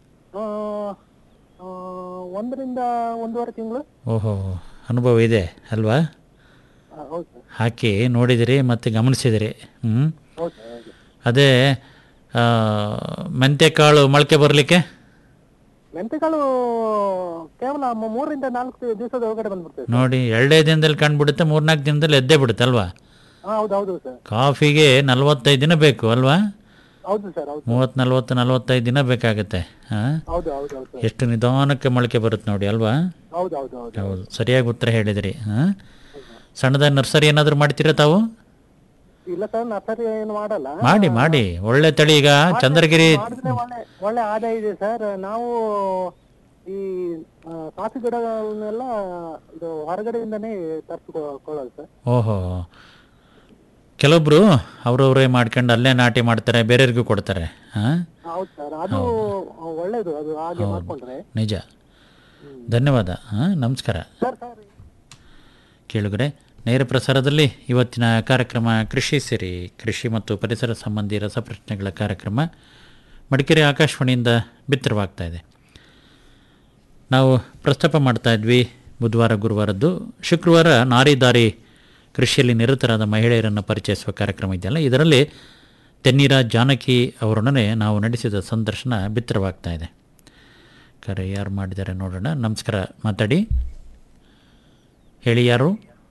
ಒಂದರಿಂದ ಒಂದೂವರೆ ತಿಂಗಳು ಓಹೋ ಅನುಭವ ಇದೆ ಅಲ್ವಾ ಹೌದು ಸರ್ ಹಾಕಿ ನೋಡಿದಿರಿ ಮತ್ತು ಗಮನಿಸಿದಿರಿ ಹ್ಞೂ ಹೌದು ಸರ್ ಹೌದು ಅದೇ ಆ, ಮೆಂತೆಕಾಳು ಮೊಳಕೆ ಬರಲಿಕ್ಕೆ ಮೆಂತೆಕಾಳು ಕೇವಲ ಮೂ- ಮೂರರಿಂದ ನಾಲ್ಕು ದಿವಸದ ಒಳಗಡೆ ಬಂದ್ಬಿಡ್ತೇವೆ ನೋಡಿ ಎರಡೇ ದಿನದಲ್ಲಿ ಕಂಡುಬಿಡುತ್ತೆ ಮೂರ್ನಾಲ್ಕು ದಿನದಲ್ಲಿ ಎದ್ದೇ ಬಿಡುತ್ತೆ ಅಲ್ವಾ ಹಾ ಹೌದು ಹೌದು ಸರ್ ಕಾಫಿಗೆ ನಲವತ್ತೈದು ದಿನ ಬೇಕು ಅಲ್ವಾ ಹೌದು ಸರ್ ಹೌದು ಮೂವತ್ತು ನಲ್ವತ್ತು ನಲವತ್ತೈದು ದಿನ ಬೇಕಾಗುತ್ತೆ ಹಾಂ ಹೌದು ಹೌದು ಹೌದು ಸರ್ ಎಷ್ಟು ನಿಧಾನಕ್ಕೆ ಮೊಳಕೆ ಬರುತ್ತೆ ನೋಡಿ ಅಲ್ವಾ ಹೌದು ಹೌದು ಹೌದು ಹೌದು ಸರಿಯಾಗಿ ಉತ್ತರ ಹೇಳಿದಿರಿ ಹಾಂ ಸಣ್ಣದ ನರ್ಸರಿ ಏನಾದರೂ ಮಾಡ್ತೀರಾ ತಾವು ಇಲ್ಲ ಸರ್ ನರ್ಸರಿ ಏನು ಮಾಡಲ್ಲ ಮಾಡಿ ಮಾಡಿ ಒಳ್ಳೆ ತಳಿ ಈಗ ಚಂದ್ರಗಿರಿ ಮಾಡಿದ್ರೆ ಒಳ್ಳೆ ಒಳ್ಳೆ ಆದಾಯ ಇದೆ ಸರ್ ನಾವು ಈ ಆ, ಕಾಫಿ ಗಿಡಗಳನ್ನೆಲ್ಲ ಇದು ಹೊರಗಡೆಯಿಂದನೇ ತರಿಸ್ಕೊಳ್ಳೋದು ಸರ್ ಓಹೋ ಕೆಲವೊಬ್ರು ಅವ್ರವ್ರೇ ಮಾಡ್ಕೊಂಡು ಅಲ್ಲೇ ನಾಟಿ ಮಾಡ್ತಾರೆ ಬೇರೆಯವ್ರಿಗೂ ಕೊಡ್ತಾರೆ ಹಾಂ ಹೌದು ಸರ್ ಅದು ಒಳ್ಳೇದು ಅದು ಹಾಗೆ ಮಾಡ್ಕೊಂಡ್ರೆ ನಿಜ ಧನ್ಯವಾದ ಹಾಂ ನಮಸ್ಕಾರ ಸರ್ ಸರ್ ಕೇಳುಗರೆ ನೇರ ಪ್ರಸಾರದಲ್ಲಿ ಇವತ್ತಿನ ಕಾರ್ಯಕ್ರಮ ಕೃಷಿ ಸಿರಿ ಕೃಷಿ ಮತ್ತು ಪರಿಸರ ಸಂಬಂಧಿ ರಸಪ್ರಶ್ನೆಗಳ ಕಾರ್ಯಕ್ರಮ ಮಡಿಕೇರಿ ಆಕಾಶವಾಣಿಯಿಂದ ಬಿತ್ತರವಾಗ್ತಾ ಇದೆ ನಾವು ಪ್ರಸ್ತಾಪ ಮಾಡ್ತಾ ಇದ್ವಿ ಬುಧವಾರ ಗುರುವಾರದ್ದು ಶುಕ್ರವಾರ ನಾರಿ ದಾರಿ ಕೃಷಿಯಲ್ಲಿ ನಿರತರಾದ ಮಹಿಳೆಯರನ್ನು ಪರಿಚಯಿಸುವ ಕಾರ್ಯಕ್ರಮ ಇದೆಯಲ್ಲ ಇದರಲ್ಲಿ ತೆನ್ನೀರ ಜಾನಕಿ ಅವರೊಡನೆ ನಾವು ನಡೆಸಿದ ಸಂದರ್ಶನ ಬಿತ್ತರವಾಗ್ತಾ ಇದೆ ಕರೆ ಯಾರು ಮಾಡಿದ್ದಾರೆ ನೋಡೋಣ ನಮಸ್ಕಾರ ಮಾತಾಡಿ ಹೇಳಿ ಯಾರು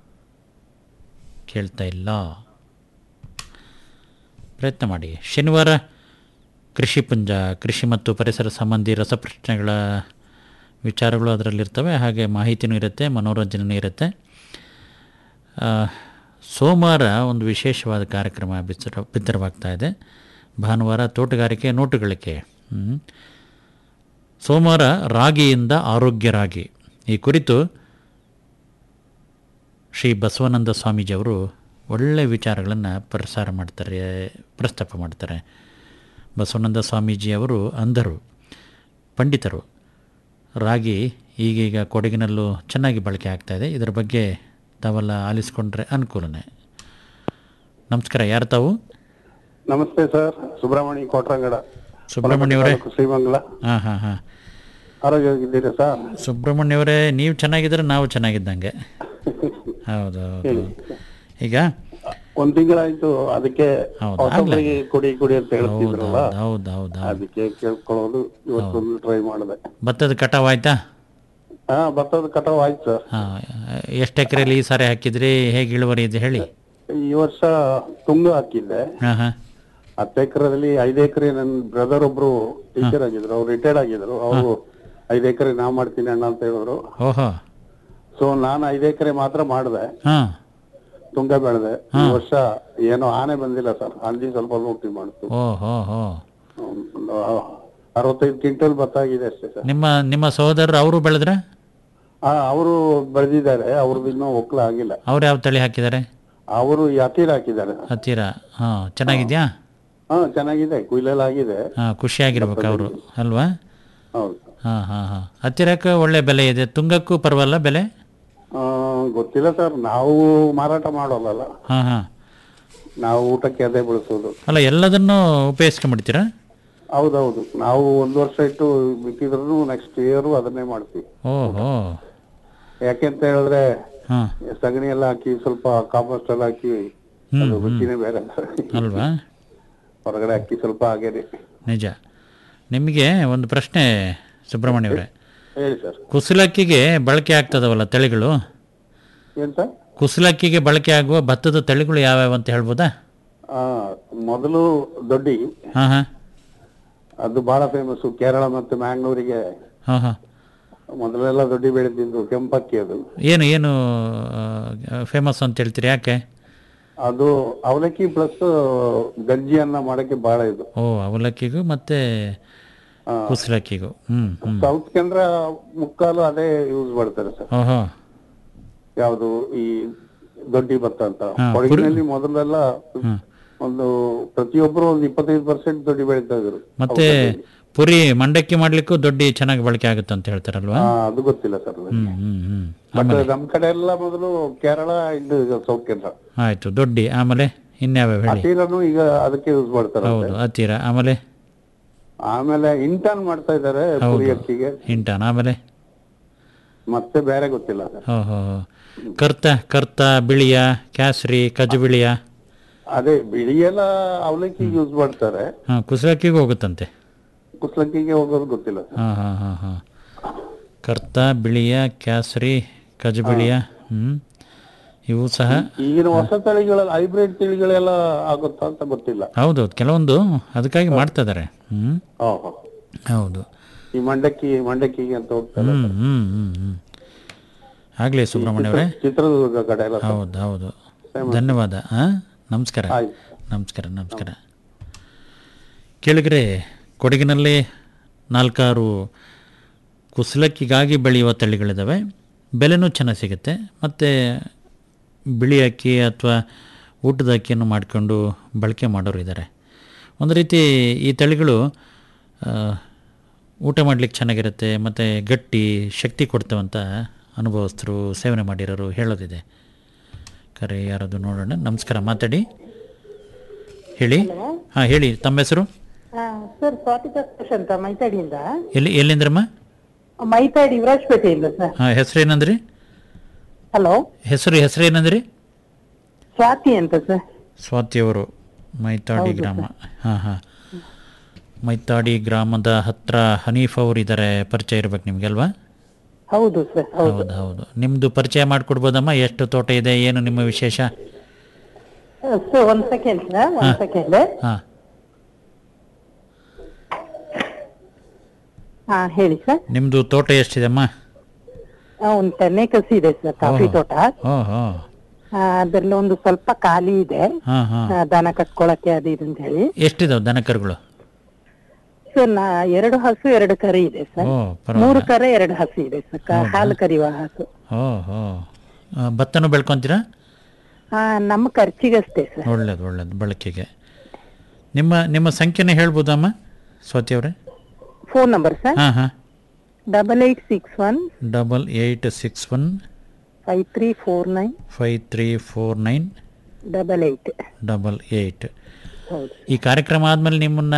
ಕೇಳ್ತಾ ಇಲ್ಲ ಪ್ರಯತ್ನ ಮಾಡಿ ಶನಿವಾರ ಕೃಷಿ ಪುಂಜ ಕೃಷಿ ಮತ್ತು ಪರಿಸರ ಸಂಬಂಧಿ ರಸಪ್ರಶ್ನೆಗಳ ವಿಚಾರಗಳು ಅದರಲ್ಲಿರ್ತವೆ ಹಾಗೆ ಮಾಹಿತಿನೂ ಇರುತ್ತೆ ಮನೋರಂಜನೆಯೂ ಇರುತ್ತೆ ಆ, ಸೋಮವಾರ ಒಂದು ವಿಶೇಷವಾದ ಕಾರ್ಯಕ್ರಮ ಬಿತ್ತರ ಬಿತ್ತರವಾಗ್ತಾ ಇದೆ ಭಾನುವಾರ ತೋಟಗಾರಿಕೆ ನೋಟುಗಳಿಕೆ ಹ್ಮ್. ಸೋಮವಾರ ರಾಗಿಯಿಂದ ಆರೋಗ್ಯ ರಾಗಿ ಈ ಕುರಿತು ಶ್ರೀ ಬಸವಾನಂದ ಸ್ವಾಮೀಜಿಯವರು ಒಳ್ಳೆಯ ವಿಚಾರಗಳನ್ನು ಪ್ರಸಾರ ಮಾಡ್ತಾರೆ ಪ್ರಸ್ತಾಪ ಮಾಡ್ತಾರೆ ಬಸವಾನಂದ ಸ್ವಾಮೀಜಿಯವರು ಅಂಧರು ಪಂಡಿತರು ರಾಗಿ ಈಗೀಗ ಕೊಡಗಿನಲ್ಲೂ ಚೆನ್ನಾಗಿ ಬಳಕೆ ಆಗ್ತಾ ಇದೆ ಇದರ ಬಗ್ಗೆ ತಾವೆಲ್ಲ ಆಲಿಸ್ಕೊಂಡ್ರೆ ಅನುಕೂಲನೇ ನಮಸ್ಕಾರ ಯಾರು ತಾವು ನಮಸ್ತೆ ಸರ್ ಸುಬ್ರಹ್ಮಣ್ಯ ಕೋಟ್ರಂಗಡ ಸುಬ್ರಹ್ಮಣ್ಯ ಅವರೇ ಶ್ರೀಮಂಗಲ ಹಾಂ ಹಾಂ ಹಾಂ ಆರೋಗ್ಯವಾಗಿದ್ದೀರಾ ಸರ್ ಸುಬ್ರಹ್ಮಣ್ಯ ಅವರೇ ನೀವು ಚೆನ್ನಾಗಿದ್ರೆ ನಾವು ಚೆನ್ನಾಗಿದ್ದಂಗೆ ಹೌದು ಹೌದು ಈಗ ಒಂದ್ ತಿಂಗಳಾಯ್ತು ಅದಕ್ಕೆ ಹೌದು, ಹೊಸಬ್ರಿಗೆ ಕುಡಿ ಕುಡಿ ಅಂತ ಹೌದು ಹೇಳ್ತಿದ್ರಲ್ಲ ಹೌದು ಹೌದು ಹೌದು ಅದಕ್ಕೆ ಕೇಳ್ಕೊಳ್ಳೋದು ಇವತ್ತೊಂದು ಟ್ರೈ ಮಾಡಿದೆ ಭತ್ತದ ಕಟಾವ್ ಆಯ್ತಾ ಹಾ ಭತ್ತದ ಕಟಾವ್ ಆಯ್ತು ಸರ್ ಹಾಂ ಎಷ್ಟು ಎಕರೆಯಲ್ಲಿ ಈ ಸಾರಿ ಹಾಕಿದ್ರಿ ಹೇಗೆ ಇಳುವರಿ ಇದೆ ಹೇಳಿ ಈ ವರ್ಷ ತುಂಗ ಹಾಕಿದ್ದೆ ಹಾಂ ಹಾಂ ಹತ್ತು ಎಕರೆದಲ್ಲಿ ಐದು ಎಕರೆ ನನ್ನ ಬ್ರದರ್ ಒಬ್ರು ಟೀಚರ್ ಆಗಿದ್ರು ಅವ್ರು ರಿಟೈರ್ಡ್ ಆಗಿದ್ರು ಅವರು ಐದು ಎಕರೆ ನಾ ಮಾಡ್ತೀನಿ ಅಣ್ಣ ಅಂತ ಹೇಳಿದ್ರು ಓಹೋ ಸೊ ನಾನು ಐದು ಎಕರೆ ಮಾತ್ರ ಮಾಡಿದೆ ಹಾಂ ತುಂಗ ಬೆಳೆದೆ ಈ ವರ್ಷ ಏನೋ ಆನೆ ಬಂದಿಲ್ಲ ಸರ್ ಹಂದಿ ಸ್ವಲ್ಪ ಲೂಟಿ ಮಾಡ್ತು ಓ ಹೋ ಹೋ ಒಂದು ಅರವತ್ತೈದು ಕ್ವಿಂಟಲ್ ಭತ್ತ ಆಗಿದೆ ಅಷ್ಟೇ ಸರ್ ನಿಮ್ಮ ನಿಮ್ಮ ಸಹೋದರರು ಅವರು ಬೆಳೆದ್ರೆ ಹಾ ಅವರು ಬೆಳೆದಿದ್ದಾರೆ ಅವ್ರದ್ದು ಇನ್ನೂ ಒಕ್ಕಲ ಆಗಿಲ್ಲ ಅವ್ರು ಯಾವ ತಳಿ ಹಾಕಿದ್ದಾರೆ ಅವರು ಯತೀರ್ ಹಾಕಿದ್ದಾರೆ ಹತ್ತಿರ ಹಾಂ ಚೆನ್ನಾಗಿದ್ಯಾ ಹಾ ಚೆನ್ನಾಗಿದೆ ಕುಯ್ಲೆಲ್ಲ ಆಗಿದೆ ಹಾಂ ಖುಷಿಯಾಗಿರ್ಬೇಕು ಅವರು ಅಲ್ವಾ ಹೌದು ಹಾಂ ಹಾಂ ಹಾಂ ಹತ್ತಿರಕ್ಕೆ ಒಳ್ಳೆ ಬೆಲೆ ಇದೆ ತುಂಗಕ್ಕೂ ಪರವಲ್ಲ ಬೆಲೆ ಆ, ಗೊತ್ತಿಲ್ಲ ಸರ್ ನಾವು ಮಾರಾಟ ಮಾಡೋಲ್ಲ ಹಾಂ ಹಾಂ ನಾವು ಊಟಕ್ಕೆ ಅದೇ ಬಳಸೋದು ಅಲ್ಲ ಎಲ್ಲದನ್ನೂ ಉಪಯೋಗಿಸ್ಕೊಂಬಿಡ್ತೀರಾ ಹೌದೌದು ನಾವು ಒಂದು ವರ್ಷ ಇಟ್ಟು ಬಿತ್ತಿದ್ರು ನೆಕ್ಸ್ಟ್ ಇಯರ್ ಅದನ್ನೇ ಮಾಡ್ತೀವಿ ಓಹೋ ಯಾಕೆಂತ ಹೇಳಿದ್ರೆ ಹಾಂ ಸಗಣಿ ಎಲ್ಲ ಹಾಕಿ ಸ್ವಲ್ಪ ಕಾಂಪೋಸ್ಟ್ ಎಲ್ಲ ಹಾಕಿ ಅದು ರುಚಿನೇ ಬೇರೆ ಅಲ್ವಾ ಹೊರಗಡೆ ಹಾಕಿ ಸ್ವಲ್ಪ ಹಾಗೇನೆ ನಿಜ ನಿಮಗೆ ಒಂದು ಪ್ರಶ್ನೆ ಸುಬ್ರಹ್ಮಣ್ಯ ಅವರೇ ಹೇಳಿ ಸರ್ ಕುಸಲಕ್ಕಿಗೆ ಬಳಕೆ ಆಗ್ತದವಲ್ಲ ತಳಿಗಳು ಏನ್ ಸರ್ ಕುಸಲಕ್ಕಿಗೆ ಬಳಕೆ ಆಗುವ ಭತ್ತದ ತಳಿಗಳು ಯಾವ್ಯಾವ ಅಂತ ಹೇಳ್ಬೋದಾ ಆ ಮೊದಲು ದೊಡ್ಡಿ ಹಾಂ ಹಾಂ ಅದು ಬಹಳ ಫೇಮಸ್ ಕೇರಳ ಮತ್ತು ಮ್ಯಾಂಗ್ಳೂರಿಗೆ ಹಾಂ ಹಾಂ ಮೊದಲೆಲ್ಲ ದೊಡ್ಡಿ ಬೆಳೆದಿದ್ದು ಕೆಂಪಕ್ಕಿ ಅದು ಏನು ಏನು ಫೇಮಸ್ ಅಂತ ಹೇಳ್ತೀರಿ ಯಾಕೆ ಅದು ಅವಲಕ್ಕಿ ಪ್ಲಸ್ ಗಂಜಿಯನ್ನ ಮಾಡಕ್ಕೆ ಬಹಳ ಇದು ಓ ಅವಲಕ್ಕಿಗೂ ಮತ್ತೆ ಕುಸಲಕ್ಕಿಗೂ ಹ್ಞೂ ಹ್ಞೂ ಸೌತ್ ಕೇಂದ್ರ ಮುಕ್ಕಾಲು ಅದೇ ಯೂಸ್ ಮಾಡ್ತಾರೆ ಸರ್ ಓಹೋ ಯಾವುದು ಈ ದೊಡ್ಡಿ ಭತ್ತ ಅಂತ ಹಾ, ಕೊಡಗಿನಲ್ಲಿ ಮೊದಲೆಲ್ಲ ಒಂದು ಪ್ರತಿಯೊಬ್ಬರು ಒಂದು ಇಪ್ಪತ್ತೈದು ಪರ್ಸೆಂಟ್ ದೊಡ್ಡಿ ಬೆಳೀತಾ ಇದ್ರು ಮತ್ತೆ ಪುರಿ ಮಂಡಕ್ಕಿ ಮಾಡ್ಲಿಕ್ಕೂ ದೊಡ್ಡಿ ಚೆನ್ನಾಗಿ ಬಳಕೆ ಆಗುತ್ತೆ ಅಂತ ಹೇಳ್ತಾರಲ್ವಾ ಹಾ, ಅದು ಗೊತ್ತಿಲ್ಲ sir hmm hmm hmm but ನಮ್ ಕಡೆ ಎಲ್ಲ ಮೊದಲು ಕೇರಳ ಇದು ಸೌತ್ ಕೇಂದ್ರ ಆಯ್ತು ದೊಡ್ಡಿ ಆಮೇಲೆ ಇನ್ಯಾವ್ಯಾವ ಹೇಳಿ ಹಸಿರನ್ನು ಈಗ ಅದಕ್ಕೆ ಯೂಸ್ ಮಾಡ್ತಾರೆ ಹೌದು ಹತ್ತಿರ ಆಮೇಲೆ ಆಮೇಲೆ ಇಂಟರ್ನ್ ಮಾಡ್ತಾ ಇದ್ದಾರೆ ಪುರಿ ಅಕ್ಕಿಗೆ ಇಂಟಾನ್ ಆಮೇಲೆ ಮತ್ತೆ ಬೇರೆ ಗೊತ್ತಿಲ್ಲ ಸರ್ ಹೋ ಹೋ ಹೋ. ಕರ್ತ ಕರ್ತ ಬಿಳಿಯ ಕ್ಯಾಸ್ರಿ ಕಜು ಬಿಳಿಯ ಅದೇ ಬಿಳಿ ಎಲ್ಲ ಅವಲಕ್ಕಿ ಯೂಸ್ ಮಾಡ್ತಾರೆ ಹಾಂ ಕುಸಲಕ್ಕಿಗೂ ಹೋಗುತ್ತಂತೆ ಕುಸ್ಲಕ್ಕಿಗೆ ಹೋಗೋದು ಗೊತ್ತಿಲ್ಲ ಸರ್ ಹಾಂ ಹಾಂ ಹಾಂ ಹಾಂ ಕರ್ತ ಬಿಳಿಯ ಕ್ಯಾಸ್ರಿ ಕಜು ಬಿಳಿಯ ಹ್ಞೂ ಇವು ಸಹ ಈಗಿನ ಹೊಸ ತಳಿಗಳ ಹೈಬ್ರಿಡ್ ತಳಿಗಳೆಲ್ಲ ಆಗುತ್ತಾ ಅಂತ ಗೊತ್ತಿಲ್ಲ ಹೌದೌದು ಕೆಲವೊಂದು ಅದಕ್ಕಾಗಿ ಮಾಡ್ತಾ ಇದ್ದಾರೆ ಹ್ಞೂ ಹಾ, ಹಾ. ಹೌದು ಈ ಮಂಡಕ್ಕಿ ಮಂಡಕ್ಕಿಗೆ ಅಂತ ಹೋಗ್ತಾರೆ ಹ್ಞೂ ಹ್ಞೂ ಹ್ಞೂ ಹ್ಞೂ ಆಗಲಿ ಸುಬ್ರಹ್ಮಣ್ಯ ಅವರೇ ಚಿತ್ರದುರ್ಗ ಕಡೆ ಎಲ್ಲ ಸರ್. ಹೌದು ಹೌದು ಧನ್ಯವಾದ ಹಾಂ ನಮಸ್ಕಾರ ಆಯ್ತು. ನಮಸ್ಕಾರ ನಮಸ್ಕಾರ ಕೇಳಿದ್ರೆ ಕೊಡಗಿನಲ್ಲಿ ನಾಲ್ಕಾರು ಕುಸಲಕ್ಕಿಗಾಗಿ ಬೆಳೆಯುವ ತಳಿಗಳಿದ್ದಾವೆ ಬೆಲೆನೂ ಚೆನ್ನಾಗಿ ಸಿಗುತ್ತೆ ಮತ್ತು ಬಿಳಿ ಅಕ್ಕಿ ಅಥವಾ ಊಟದ ಅಕ್ಕಿಯನ್ನು ಮಾಡಿಕೊಂಡು ಬಳಕೆ ಮಾಡೋರು ಇದ್ದಾರೆ ಒಂದು ರೀತಿ ಈ ತಳಿಗಳು ಆ, ಊಟ ಮಾಡಲಿಕ್ಕೆ ಚೆನ್ನಾಗಿರುತ್ತೆ ಮತ್ತು ಗಟ್ಟಿ ಶಕ್ತಿ ಕೊಡ್ತವಂತ ಅನುಭವಸ್ಥರು ಸೇವನೆ ಮಾಡಿರೋರು ಹೇಳೋದಿದೆ ಕರೆ ಯಾರದು ನೋಡೋಣ ನಮಸ್ಕಾರ ಮಾತಾಡಿ ಹೇಳಿ ಹಾಂ ಹೇಳಿ ತಮ್ಮ ಹೆಸರು ಸರ್ ಸ್ವಾತಿ ಪ್ರಕಾಶ್ ಅಂತ ಮೈತಾಡಿಯಿಂದ ಎಲ್ಲಿ ಎಲ್ಲಿಂದ್ರಮ್ಮ ಮೈತಾಡಿ ವಿರಾಜಪೇಟೆಯಿಂದ ಸರ್ ಹಾಂ ಹೆಸರು ಏನಂದ್ರಿ ಹಲೋ ಹೆಸರು ಹೆಸರು ಏನಂದ್ರಿ ಸ್ವಾತಿ ಅಂತ ಸರ್ ಸ್ವಾತಿಯವರು ಮೈತಾಡಿ ಗ್ರಾಮ ಹಾಂ ಹಾಂ ಮೈತಾಡಿ ಗ್ರಾಮದ ಹತ್ರ ಹನೀಫ್ ಅವರು ಇದ್ದಾರೆ ಪರಿಚಯ ಇರ್ಬೇಕು ನಿಮ್ಗೆ ಅಲ್ವಾ ಹೌದು ಸರ್ ಹೌದು ಹೌದು ಹೌದು ನಿಮ್ಮದು ಪರಿಚಯ ಮಾಡಿಕೊಡ್ಬೋದಮ್ಮ ಎಷ್ಟು ತೋಟ ಇದೆ ಏನು ನಿಮ್ಮ ವಿಶೇಷ ಸರ್ ಒಂದ್ ಸೆಕೆಂಡ್ ಸರ್ ಒಂದ್ ಸೆಕೆಂಡ್ ಹಾಂ ಹಾ ಹೇಳಿ ಸರ್ ನಿಮ್ಮದು ತೋಟ ಎಷ್ಟಿದೆಮ್ಮ ಒಂದ್ ಟೆನ್ ಏಕರ್ಸ್ ಇದೆ ಸರ್ ಕಾಫಿ ತೋಟ ಓ ಹೋ ಆ, ಅದ್ರಲ್ಲಿ ಒಂದು ಸ್ವಲ್ಪ ಖಾಲಿ ಇದೆ ಹಾಂ ಹಾಂ ಆ, ದನ ಕಟ್ಕೊಳಕ್ಕೆ ಅದು ಇದು ಅಂತ ಹೇಳಿ ಎಷ್ಟಿದಾವೆ ದನಕರುಗಳು ಸರ್ ನಾ ಎರಡು ಹಸು ಎರಡು ಕರಿ ಇದೆ ಸರ್ ಓ ಮೂರು ಪರವಾಗಿಲ್ಲ ಕರೆ ಎರಡು ಹಸು ಇದೆ ಸರ್ ಕ- ಹಾಲು ಕರಿಯುವ ಹಸು ಓ ಹೋ ಆ, ಭತ್ತನೂ ಬೆಳ್ಕೊತೀರಾ ಆ, ನಮ್ಮ ಖರ್ಚಿಗಷ್ಟೇ ಸರ್ ಒಳ್ಳೇದು ಒಳ್ಳೇದು ಬಳಕೆಗೆ ನಿಮ್ಮ ನಿಮ್ಮ ಸಂಖ್ಯೆನೇ ಹೇಳ್ಬೋದಮ್ಮ ಸ್ವಾತಿ ಅವರೇ ಫೋನ್ ನಂಬರ್ ಸರ್ ಹಾಂ ಹಾಂ double eight six one double eight six one five three four nine five three four nine double eight double eight ಹೌದು ಈ ಕಾರ್ಯಕ್ರಮ ಆದಮೇಲೆ ನಿಮ್ಮನ್ನು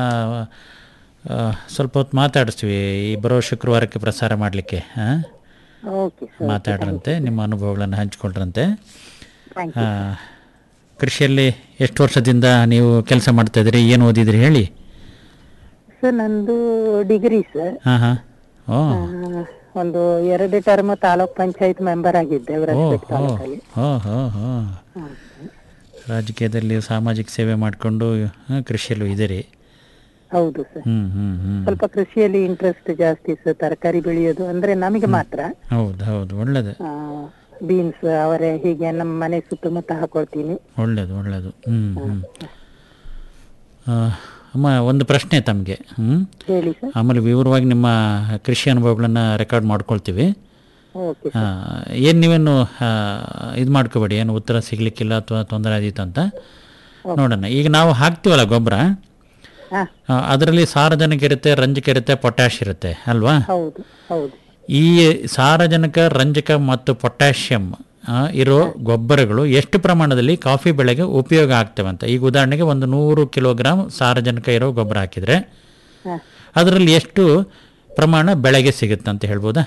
ಸ್ವಲ್ಪ ಹೊತ್ತು ಮಾತಾಡಿಸ್ತೀವಿ ಈ ಬರೋ ಶುಕ್ರವಾರಕ್ಕೆ ಪ್ರಸಾರ ಮಾಡಲಿಕ್ಕೆ ಹಾಂ ಓಕೆ ಸರ್ ಮಾತಾಡ್ರಂತೆ ನಿಮ್ಮ ಅನುಭವಗಳನ್ನು ಹಂಚ್ಕೊಳ್ರಂತೆ ಥ್ಯಾಂಕ್ ಆ, ಕೃಷಿಯಲ್ಲಿ ಎಷ್ಟು ವರ್ಷದಿಂದ ನೀವು ಕೆಲಸ ಮಾಡ್ತಾ ಇದ್ದೀರಿ ಏನು ಓದಿದ್ರಿ ಹೇಳಿ ಸರ್ ನಂದು ಡಿಗ್ರಿ ಸರ್ ಹಾಂ ಹಾಂ ಓ ಒಂದು ಎರಡು ಟರ್ಮ್ ತಾಲೂಕ್ ಪಂಚಾಯತ್ ಮೆಂಬರ್ ಆಗಿದ್ದೆ ಓ ವಿರಾಜಪೇಟೆ ಹೋ ತಾಲೂಕಲ್ಲಿ ಹೋ ಹೋ ಹೋ ರಾಜಕೀಯದಲ್ಲಿ ಸಾಮಾಜಿಕ ಸೇವೆ ಮಾಡಿಕೊಂಡು ಕೃಷಿಯಲ್ಲೂ ಇದ್ದೀರಿ ಹೌದು ಸರ್ ಹ್ಞೂ ಹ್ಞೂ ಹ್ಞೂ ಸ್ವಲ್ಪ ಕೃಷಿಯಲ್ಲಿ ಇಂಟ್ರೆಸ್ಟ್ ಜಾಸ್ತಿ ಸರ್ ತರಕಾರಿ ಬೆಳೆಯೋದು ಅಂದ್ರೆ ನಮಗೆ ಮಾತ್ರ ಹೌದು ಹೌದು ಒಳ್ಳೇದು ಬೀನ್ಸ್ ಅವರೆ ಹೀಗೆ ನಮ್ಮ ಮನೆ ಸುತ್ತಮುತ್ತ ಹಾಕೊಳ್ತೀನಿ ಒಳ್ಳೇದು ಒಳ್ಳೇದು ಹ್ಞೂ ಹ್ಞೂ ಆ, ಅಮ್ಮ ಒಂದು ಪ್ರಶ್ನೆ ತಮಗೆ ಹ್ಞೂ ಹೇಳಿ ಸರ್ ಆಮೇಲೆ ವಿವರವಾಗಿ ನಿಮ್ಮ ಕೃಷಿ ಅನುಭವಗಳನ್ನು ರೆಕಾರ್ಡ್ ಮಾಡ್ಕೊಳ್ತೀವಿ ಓಕೆ ಏನು ನೀವೇನು ಇದು ಮಾಡ್ಕೋಬೇಡಿ ಏನು ಉತ್ತರ ಸಿಗ್ಲಿಕ್ಕಿಲ್ಲ ಅಥವಾ ತೊಂದರೆ ಆದೀತು ಅಂತ ನೋಡೋಣ ಈಗ ನಾವು ಹಾಕ್ತೀವಲ್ಲ ಗೊಬ್ಬರ ಹಾ ಅದರಲ್ಲಿ ಸಾರಜನಕ ಇರುತ್ತೆ ರಂಜಕ ಇರುತ್ತೆ ಪೊಟ್ಯಾಶ್ ಇರುತ್ತೆ ಅಲ್ವಾ ಹೌದು ಹೌದು ಈ ಸಾರಜನಕ ರಂಜಕ ಮತ್ತು ಪೊಟ್ಯಾಷಿಯಂ ಆ, ಇರೋ ಗೊಬ್ಬರಗಳು ಎಷ್ಟು ಪ್ರಮಾಣದಲ್ಲಿ ಕಾಫಿ ಬೆಳೆಗೆ ಉಪಯೋಗ ಆಗ್ತವೆ ಅಂತ ಈಗ ಉದಾಹರಣೆಗೆ ಒಂದು ನೂರು ಕಿಲೋಗ್ರಾಮ್ ಸಾರಜನಕ ಇರೋ ಗೊಬ್ಬರ ಹಾಕಿದರೆ ಹಾ ಅದರಲ್ಲಿ ಎಷ್ಟು ಪ್ರಮಾಣ ಬೆಳೆಗೆ ಸಿಗುತ್ತೆ ಅಂತ ಹೇಳ್ಬೋದಾ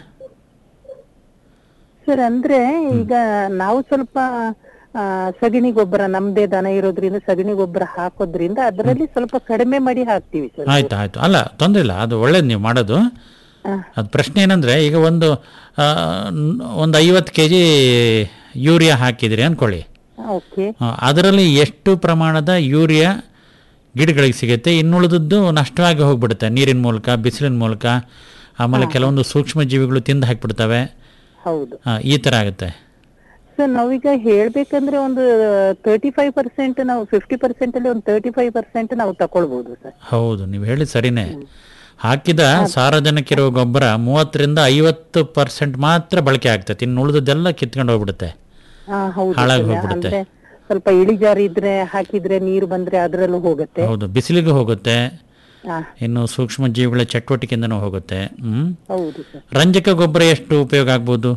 ಸರ್ ಅಂದ್ರೆ ಈಗ ನಾವು ಸ್ವಲ್ಪ ಆ, ಸಗಣಿ ಗೊಬ್ಬರ ನಮ್ದೇ ದನ ಇರೋದ್ರಿಂದ ಸಗಣಿ ಗೊಬ್ಬರ ಹಾಕೋದ್ರಿಂದ ಅದರಲ್ಲಿ ಸ್ವಲ್ಪ ಕಡಿಮೆ ಮಾಡಿ ಹಾಕ್ತಿವಿ ಸರ್ ಆಯ್ತು ಆಯ್ತು ಅಲ್ಲ ತೊಂದರೆ ಇಲ್ಲ ಅದು ಒಳ್ಳೇದು ನೀವು ಮಾಡೋದು ಅದು ಪ್ರಶ್ನೆ ಏನಂದರೆ ಈಗ ಒಂದು ಆ, ನ್- ಒಂದು ಐವತ್ತು ಕೆ ಜಿ ಯೂರಿಯಾ ಹಾಕಿದಿರಿ ಅಂದ್ಕೊಳ್ಳಿ ಓಕೆ ಆ, ಅದರಲ್ಲಿ ಎಷ್ಟು ಪ್ರಮಾಣದ ಯೂರಿಯಾ ಗಿಡಗಳಿಗೆ ಸಿಗುತ್ತೆ ಇನ್ನುಳಿದದ್ದು ನಷ್ಟವಾಗಿ ಹೋಗ್ಬಿಡುತ್ತೆ ನೀರಿನ ಮೂಲಕ ಬಿಸಿಲಿನ ಮೂಲಕ ಆಮೇಲೆ ಕೆಲವೊಂದು ಸೂಕ್ಷ್ಮ ಜೀವಿಗಳು ತಿಂದು ಹಾಕಿಬಿಡ್ತವೆ ಹೌದು ಆ, ಈ ಥರ ಆಗುತ್ತೆ ಸರ್ ನಾವೀಗ ಹೇಳ್ಬೇಕಂದ್ರೆ ಒಂದು ತರ್ಟಿ ಫೈವ್ ಪರ್ಸೆಂಟ್ ನಾವು ಫಿಫ್ಟಿ ಪರ್ಸೆಂಟ್ ಅಲ್ಲಿ ಒಂದು ತರ್ಟಿ ಫೈವ್ ಪರ್ಸೆಂಟ್ ನಾವು ತಕೊಳ್ಬಹುದು ಸರ್ ಹೌದು ನೀವು ಹೇಳಿ ಸರಿನೇ ಹಾಕಿದ ಸಾರಜನಕ ಇರೋ ಗೊಬ್ಬರ ಮೂವತ್ತರಿಂದ ಐವತ್ತು ಪರ್ಸೆಂಟ್ ಮಾತ್ರ ಬಳಕೆ ಆಗ್ತೈತೆ ಇನ್ನು ಉಳಿದದ್ದೆಲ್ಲ ಕಿತ್ಕೊಂಡು ಹೋಗ್ಬಿಡುತ್ತೆ ಹಾ ಹೌದು ಹಾಳಾಗಿ ಸರ್. ಹೋಗ್ಬಿಡುತ್ತೆ. ಅಂದ್ರೆ ಸ್ವಲ್ಪ ಇಳಿಜಾರು ಇದ್ರೆ ಹಾಕಿದ್ರೆ ನೀರು ಬಂದ್ರೆ ಅದರಲ್ಲೂ ಹೋಗುತ್ತೆ ಹೌದು ಬಿಸಿಲಿಗೂ ಹೋಗುತ್ತೆ ಹಾ ಇನ್ನು ಸೂಕ್ಷ್ಮ ಜೀವಿಗಳ ಚಟುವಟಿಕೆಯಿಂದನೂ ಹೋಗುತ್ತೆ ಹ್ಮ್ ಹೌದು ಸರ್ ರಂಜಕ ಗೊಬ್ಬರ ಎಷ್ಟು ಉಪಯೋಗ ಆಗ್ಬೋದು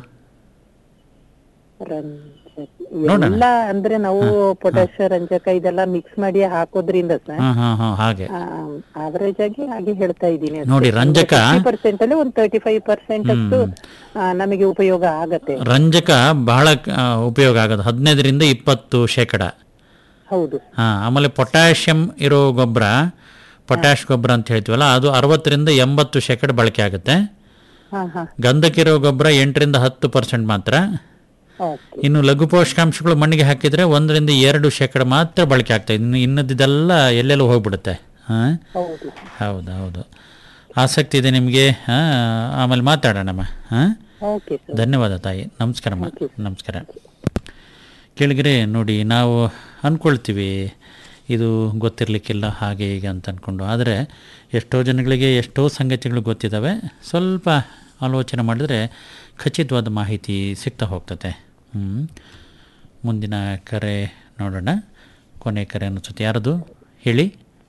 ರಂಜಕ ನೋಡೋಣ. ಎಲ್ಲ ಅಂದ್ರೆ ನಾವು ಪೊಟ್ಯಾಶ ರಂಜಕ ಇದೆಲ್ಲ ಮಿಕ್ಸ್ ಮಾಡಿ ಹಾಕೋದ್ರಿಂದ ಸರ್ ಹಾಂ ಹಾಂ ಹಾಂ ಹಾಗೆ ಆವರೇಜ್ ಆಗಿ ಹಾಗೆ ಹೇಳ್ತಾ ಇದ್ದೀನಿ ನೋಡಿ, ರಂಜಕ- ಪರ್ಸೆಂಟ್ ಅಲ್ಲಿ ಒಂದು ತರ್ಟಿ ಫೈವ್ ಪರ್ಸೆಂಟ್ ಅಷ್ಟು ಆ, ನಮಗೆ ಉಪಯೋಗ ಆಗತ್ತೆ ರಂಜಕ ಬಹಳ ಆ, ಉಪಯೋಗ ಆಗೋದು ಹದಿನೈದರಿಂದ ಇಪ್ಪತ್ತು ಶೇಕಡ ಹೌದು ಹಾಂ ಆಮೇಲೆ ಪೊಟ್ಯಾಷಿಯಂ ಇರೋ ಗೊಬ್ಬರ ಪೊಟ್ಯಾಶ್ ಗೊಬ್ಬರ ಅಂತ ಹೇಳ್ತೀವಲ್ಲ ಅದು ಅರವತ್ತರಿಂದ ಎಂಬತ್ತು ಶೇಕಡ ಬಳಕೆ ಆಗುತ್ತೆ ಹಾ ಹಾ ಗಂಧಕಿರೋ ಗೊಬ್ಬರ ಎಂಟರಿಂದ ಹತ್ತು ಪರ್ಸೆಂಟ್ ಮಾತ್ರ ಓಕೆ ಇನ್ನು ಲಘು ಪೋಷಕಾಂಶಗಳು ಮಣ್ಣಿಗೆ ಹಾಕಿದರೆ ಒಂದರಿಂದ ಎರಡು ಶೇಕಡ ಮಾತ್ರ ಬಳಕೆ ಆಗ್ತದೆ ಇನ್ನು ಇನ್ನದಿದೆಲ್ಲ ಎಲ್ಲೆಲ್ಲೋ ಹೋಗ್ಬಿಡುತ್ತೆ ಹಾಂ ಹೌದು ಹೌದು ಹೌದು ಆಸಕ್ತಿ ಇದೆ ನಿಮಗೆ ಹಾಂ ಆಮೇಲೆ ಮಾತಾಡೋಣಮ್ಮ ಹಾಂ ಓಕೆ ಸರ್ ಧನ್ಯವಾದ ತಾಯಿ ನಮಸ್ಕಾರಮ್ಮ ನಮಸ್ಕಾರ ಕೇಳಿದ್ರೆ ನೋಡಿ ನಾವು ಅಂದ್ಕೊಳ್ತೀವಿ ಇದು ಗೊತ್ತಿರಲಿಕ್ಕಿಲ್ಲ ಹಾಗೆ ಹೀಗೆ ಅಂತ ಅಂದ್ಕೊಂಡು ಆದರೆ ಎಷ್ಟೋ ಜನಗಳಿಗೆ ಎಷ್ಟೋ ಸಂಗತಿಗಳು ಗೊತ್ತಿದ್ದಾವೆ ಸ್ವಲ್ಪ ಆಲೋಚನೆ ಮಾಡಿದ್ರೆ ಖಚಿತವಾದ ಮಾಹಿತಿ ಸಿಗ್ತಾ ಹೋಗ್ತದೆ ಹ್ಞೂ ಮುಂದಿನ ಕರೆ ನೋಡೋಣ ಕೊನೆ ಕರೆ ಅನಿಸುತ್ತೆ ಯಾರದು ಹೇಳಿ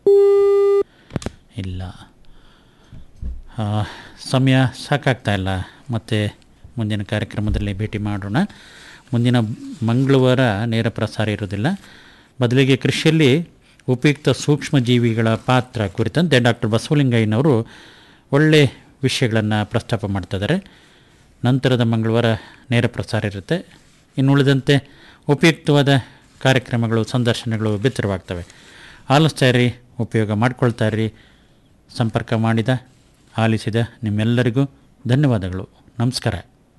ಇಲ್ಲ ಆ, ಸಮಯ ಸಾಕಾಗ್ತಾ ಇಲ್ಲ ಮತ್ತು ಮುಂದಿನ ಕಾರ್ಯಕ್ರಮದಲ್ಲಿ ಭೇಟಿ ಮಾಡೋಣ ಮುಂದಿನ ಮಂಗಳವಾರ ನೇರ ಪ್ರಸಾರ ಇರೋದಿಲ್ಲ ಬದಲಿಗೆ ಕೃಷಿಯಲ್ಲಿ ಉಪಯುಕ್ತ ಸೂಕ್ಷ್ಮ ಜೀವಿಗಳ ಪಾತ್ರ ಕುರಿತಂತೆ ಡಾಕ್ಟರ್ ಬಸವಲಿಂಗಯ್ಯನವರು ಒಳ್ಳೆ ವಿಷಯಗಳನ್ನು ಪ್ರಸ್ತಾಪ ಮಾಡ್ತಿದ್ದಾರೆ ನಂತರದ ಮಂಗಳವಾರ ನೇರ ಪ್ರಸಾರ ಇರುತ್ತೆ ಇನ್ನು ಉಳಿದಂತೆ ಉಪಯುಕ್ತವಾದ ಕಾರ್ಯಕ್ರಮಗಳು ಸಂದರ್ಶನಗಳು ಬಿತ್ತರವಾಗ್ತವೆ ಆಲಿಸ್ತಾ ಇರಿ ಉಪಯೋಗ ಮಾಡ್ಕೊಳ್ತಾ ಇರಿ ಸಂಪರ್ಕ ಮಾಡಿದ ಆಲಿಸಿದ ನಿಮ್ಮೆಲ್ಲರಿಗೂ ಧನ್ಯವಾದಗಳು ನಮಸ್ಕಾರ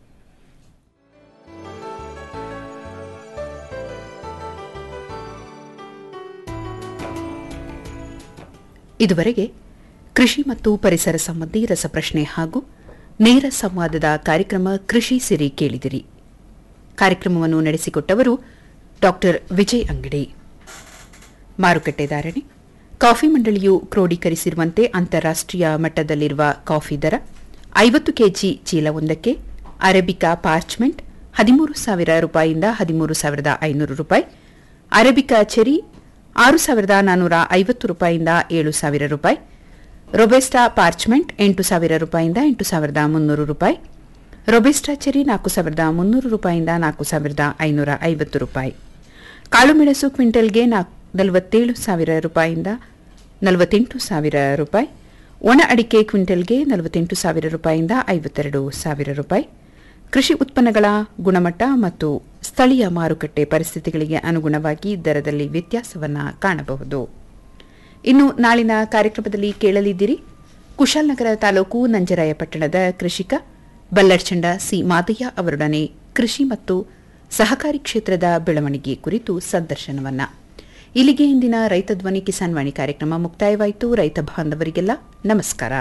ಇದುವರೆಗೆ ಕೃಷಿ ಮತ್ತು ಪರಿಸರ ಸಂಬಂಧಿ ರಸಪ್ರಶ್ನೆ ಹಾಗೂ ನೇರ ಸಂವಾದದ ಕಾರ್ಯಕ್ರಮ ಕೃಷಿ ಸಿರಿ ಕೇಳಿದಿರಿ ಕಾರ್ಯಕ್ರಮವನ್ನು ನಡೆಸಿಕೊಟ್ಟವರು ಡಾಕ್ಟರ್ ವಿಜಯ್ ಅಂಗಡಿ ಮಾರುಕಟ್ಟೆ ಧಾರಣೆ ಕಾಫಿ ಮಂಡಳಿಯು ಕ್ರೋಢೀಕರಿಸಿರುವಂತೆ ಅಂತಾರಾಷ್ಟ್ರೀಯ ಮಟ್ಟದಲ್ಲಿರುವ ಕಾಫಿ ದರ ಐವತ್ತು ಕೆಜಿ ಚೀಲವೊಂದಕ್ಕೆ ಅರೇಬಿಕಾ ಪಾರ್ಚ್ಮೆಂಟ್ ಹದಿಮೂರು ಸಾವಿರ ರೂಪಾಯಿಯಿಂದ ಹದಿಮೂರು ಸಾವಿರದ ಐನೂರು ರೂಪಾಯಿ ಅರೇಬಿಕಾ ಚೆರಿ ಆರು ಸಾವಿರದ ನಾನ್ನೂರ ಐವತ್ತು ರೂಪಾಯಿಯಿಂದ ಏಳು ಸಾವಿರ ರೂಪಾಯಿ ರೊಬೆಸ್ಟಾ ಪಾರ್ಚ್ಮೆಂಟ್ ಎಂಟು ಸಾವಿರ ರೂಪಾಯಿಯಿಂದ ಎಂಟು ಸಾವಿರದ ಮುನ್ನೂರು ರೂಪಾಯಿ ರೊಬೆಸ್ಟಾ ಚೆರಿ ನಾಲ್ಕು ಸಾವಿರದ ಮುನ್ನೂರು ರೂಪಾಯಿಯಿಂದ ನಾಲ್ಕು ಸಾವಿರದ ಐನೂರ ಐವತ್ತು ರೂಪಾಯಿ ಕಾಳುಮೆಣಸು ಕ್ವಿಂಟಲ್ಗೆ ನಾಲ್ಕು ನಲವತ್ತೇಳು ಸಾವಿರ ರೂಪಾಯಿಯಿಂದ ನಲವತ್ತೆಂಟು ಸಾವಿರ ರೂಪಾಯಿ ಒಣ ಅಡಿಕೆ ಕ್ವಿಂಟಲ್ಗೆ ನಲವತ್ತೆಂಟು ಸಾವಿರ ರೂಪಾಯಿಯಿಂದ ಐವತ್ತೆರಡು ಸಾವಿರ ರೂಪಾಯಿ ಕೃಷಿ ಉತ್ಪನ್ನಗಳ ಗುಣಮಟ್ಟ ಮತ್ತು ಸ್ಥಳೀಯ ಮಾರುಕಟ್ಟೆ ಪರಿಸ್ಥಿತಿಗಳಿಗೆ ಅನುಗುಣವಾಗಿ ದರದಲ್ಲಿ ವ್ಯತ್ಯಾಸವನ್ನು ಕಾಣಬಹುದು ಇನ್ನು ನಾಳಿನ ಕಾರ್ಯಕ್ರಮದಲ್ಲಿ ಕೇಳಲಿದ್ದೀರಿ ಕುಶಾಲನಗರ ತಾಲೂಕು ನಂಜರಾಯಪಟ್ಟಣದ ಕೃಷಿಕ ಬಲ್ಲರ್ಚಂಡ ಸಿ ಮಾದಯ್ಯ ಅವರೊಡನೆ ಕೃಷಿ ಮತ್ತು ಸಹಕಾರಿ ಕ್ಷೇತ್ರದ ಬೆಳವಣಿಗೆ ಕುರಿತು ಸಂದರ್ಶನವನ್ನ ಇಲ್ಲಿಗೆ ಇಂದಿನ ರೈತ ಧ್ವನಿ ಕಿಸಾನ್ ವಾಣಿ ಕಾರ್ಯಕ್ರಮ ಮುಕ್ತಾಯವಾಯಿತು ರೈತ ಬಾಂಧವರಿಗೆಲ್ಲ ನಮಸ್ಕಾರ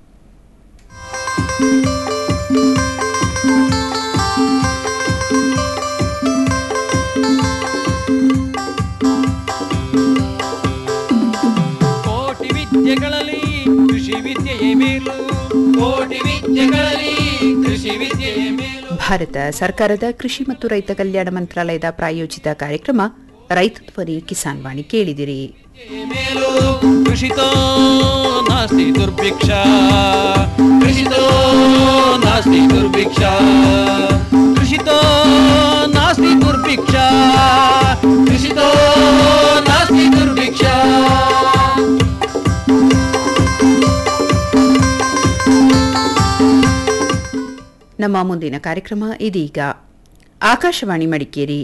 ಕೋಟಿ ವಿದ್ಯೆಗಳಲ್ಲಿ ಕೃಷಿ ವಿದ್ಯೆಯೇ ಮೇಲು ಕೋಟಿ ವಿದ್ಯೆಗಳಲ್ಲಿ ಕೃಷಿ ವಿದ್ಯೆಯೇ ಮೇಲು ಭಾರತ ಸರ್ಕಾರದ ಕೃಷಿ ಮತ್ತು ರೈತ ಕಲ್ಯಾಣ ಮಂತ್ರಾಲಯದ ಪ್ರಾಯೋಜಿತ ಕಾರ್ಯಕ್ರಮ ರೈತ ಧ್ವನಿ ಕಿಸಾನ್ ವಾಣಿ ಕೇಳಿದಿರಿ ಮೇಲು ಕೃಷಿತೋ ನಾಸ್ತಿ ದುರ್ಭಿಕ್ಷ ಕೃಷಿತೋ ನಾಸ್ತಿ ದುರ್ಭಿಕ್ಷ ಕೃಷಿತೋ ನಾಸ್ತಿ ದುರ್ಭಿಕ್ಷ ಕೃಷಿತೋ ನಾಸ್ತಿ ದುರ್ಭಿಕ್ಷ ನಮ್ಮ ಮುಂದಿನ ಕಾರ್ಯಕ್ರಮ ಇದೀಗ ಆಕಾಶವಾಣಿ ಮಡಿಕೇರಿ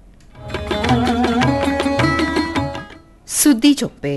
ಸುದ್ದಿ ಚೊಪ್ಪೆ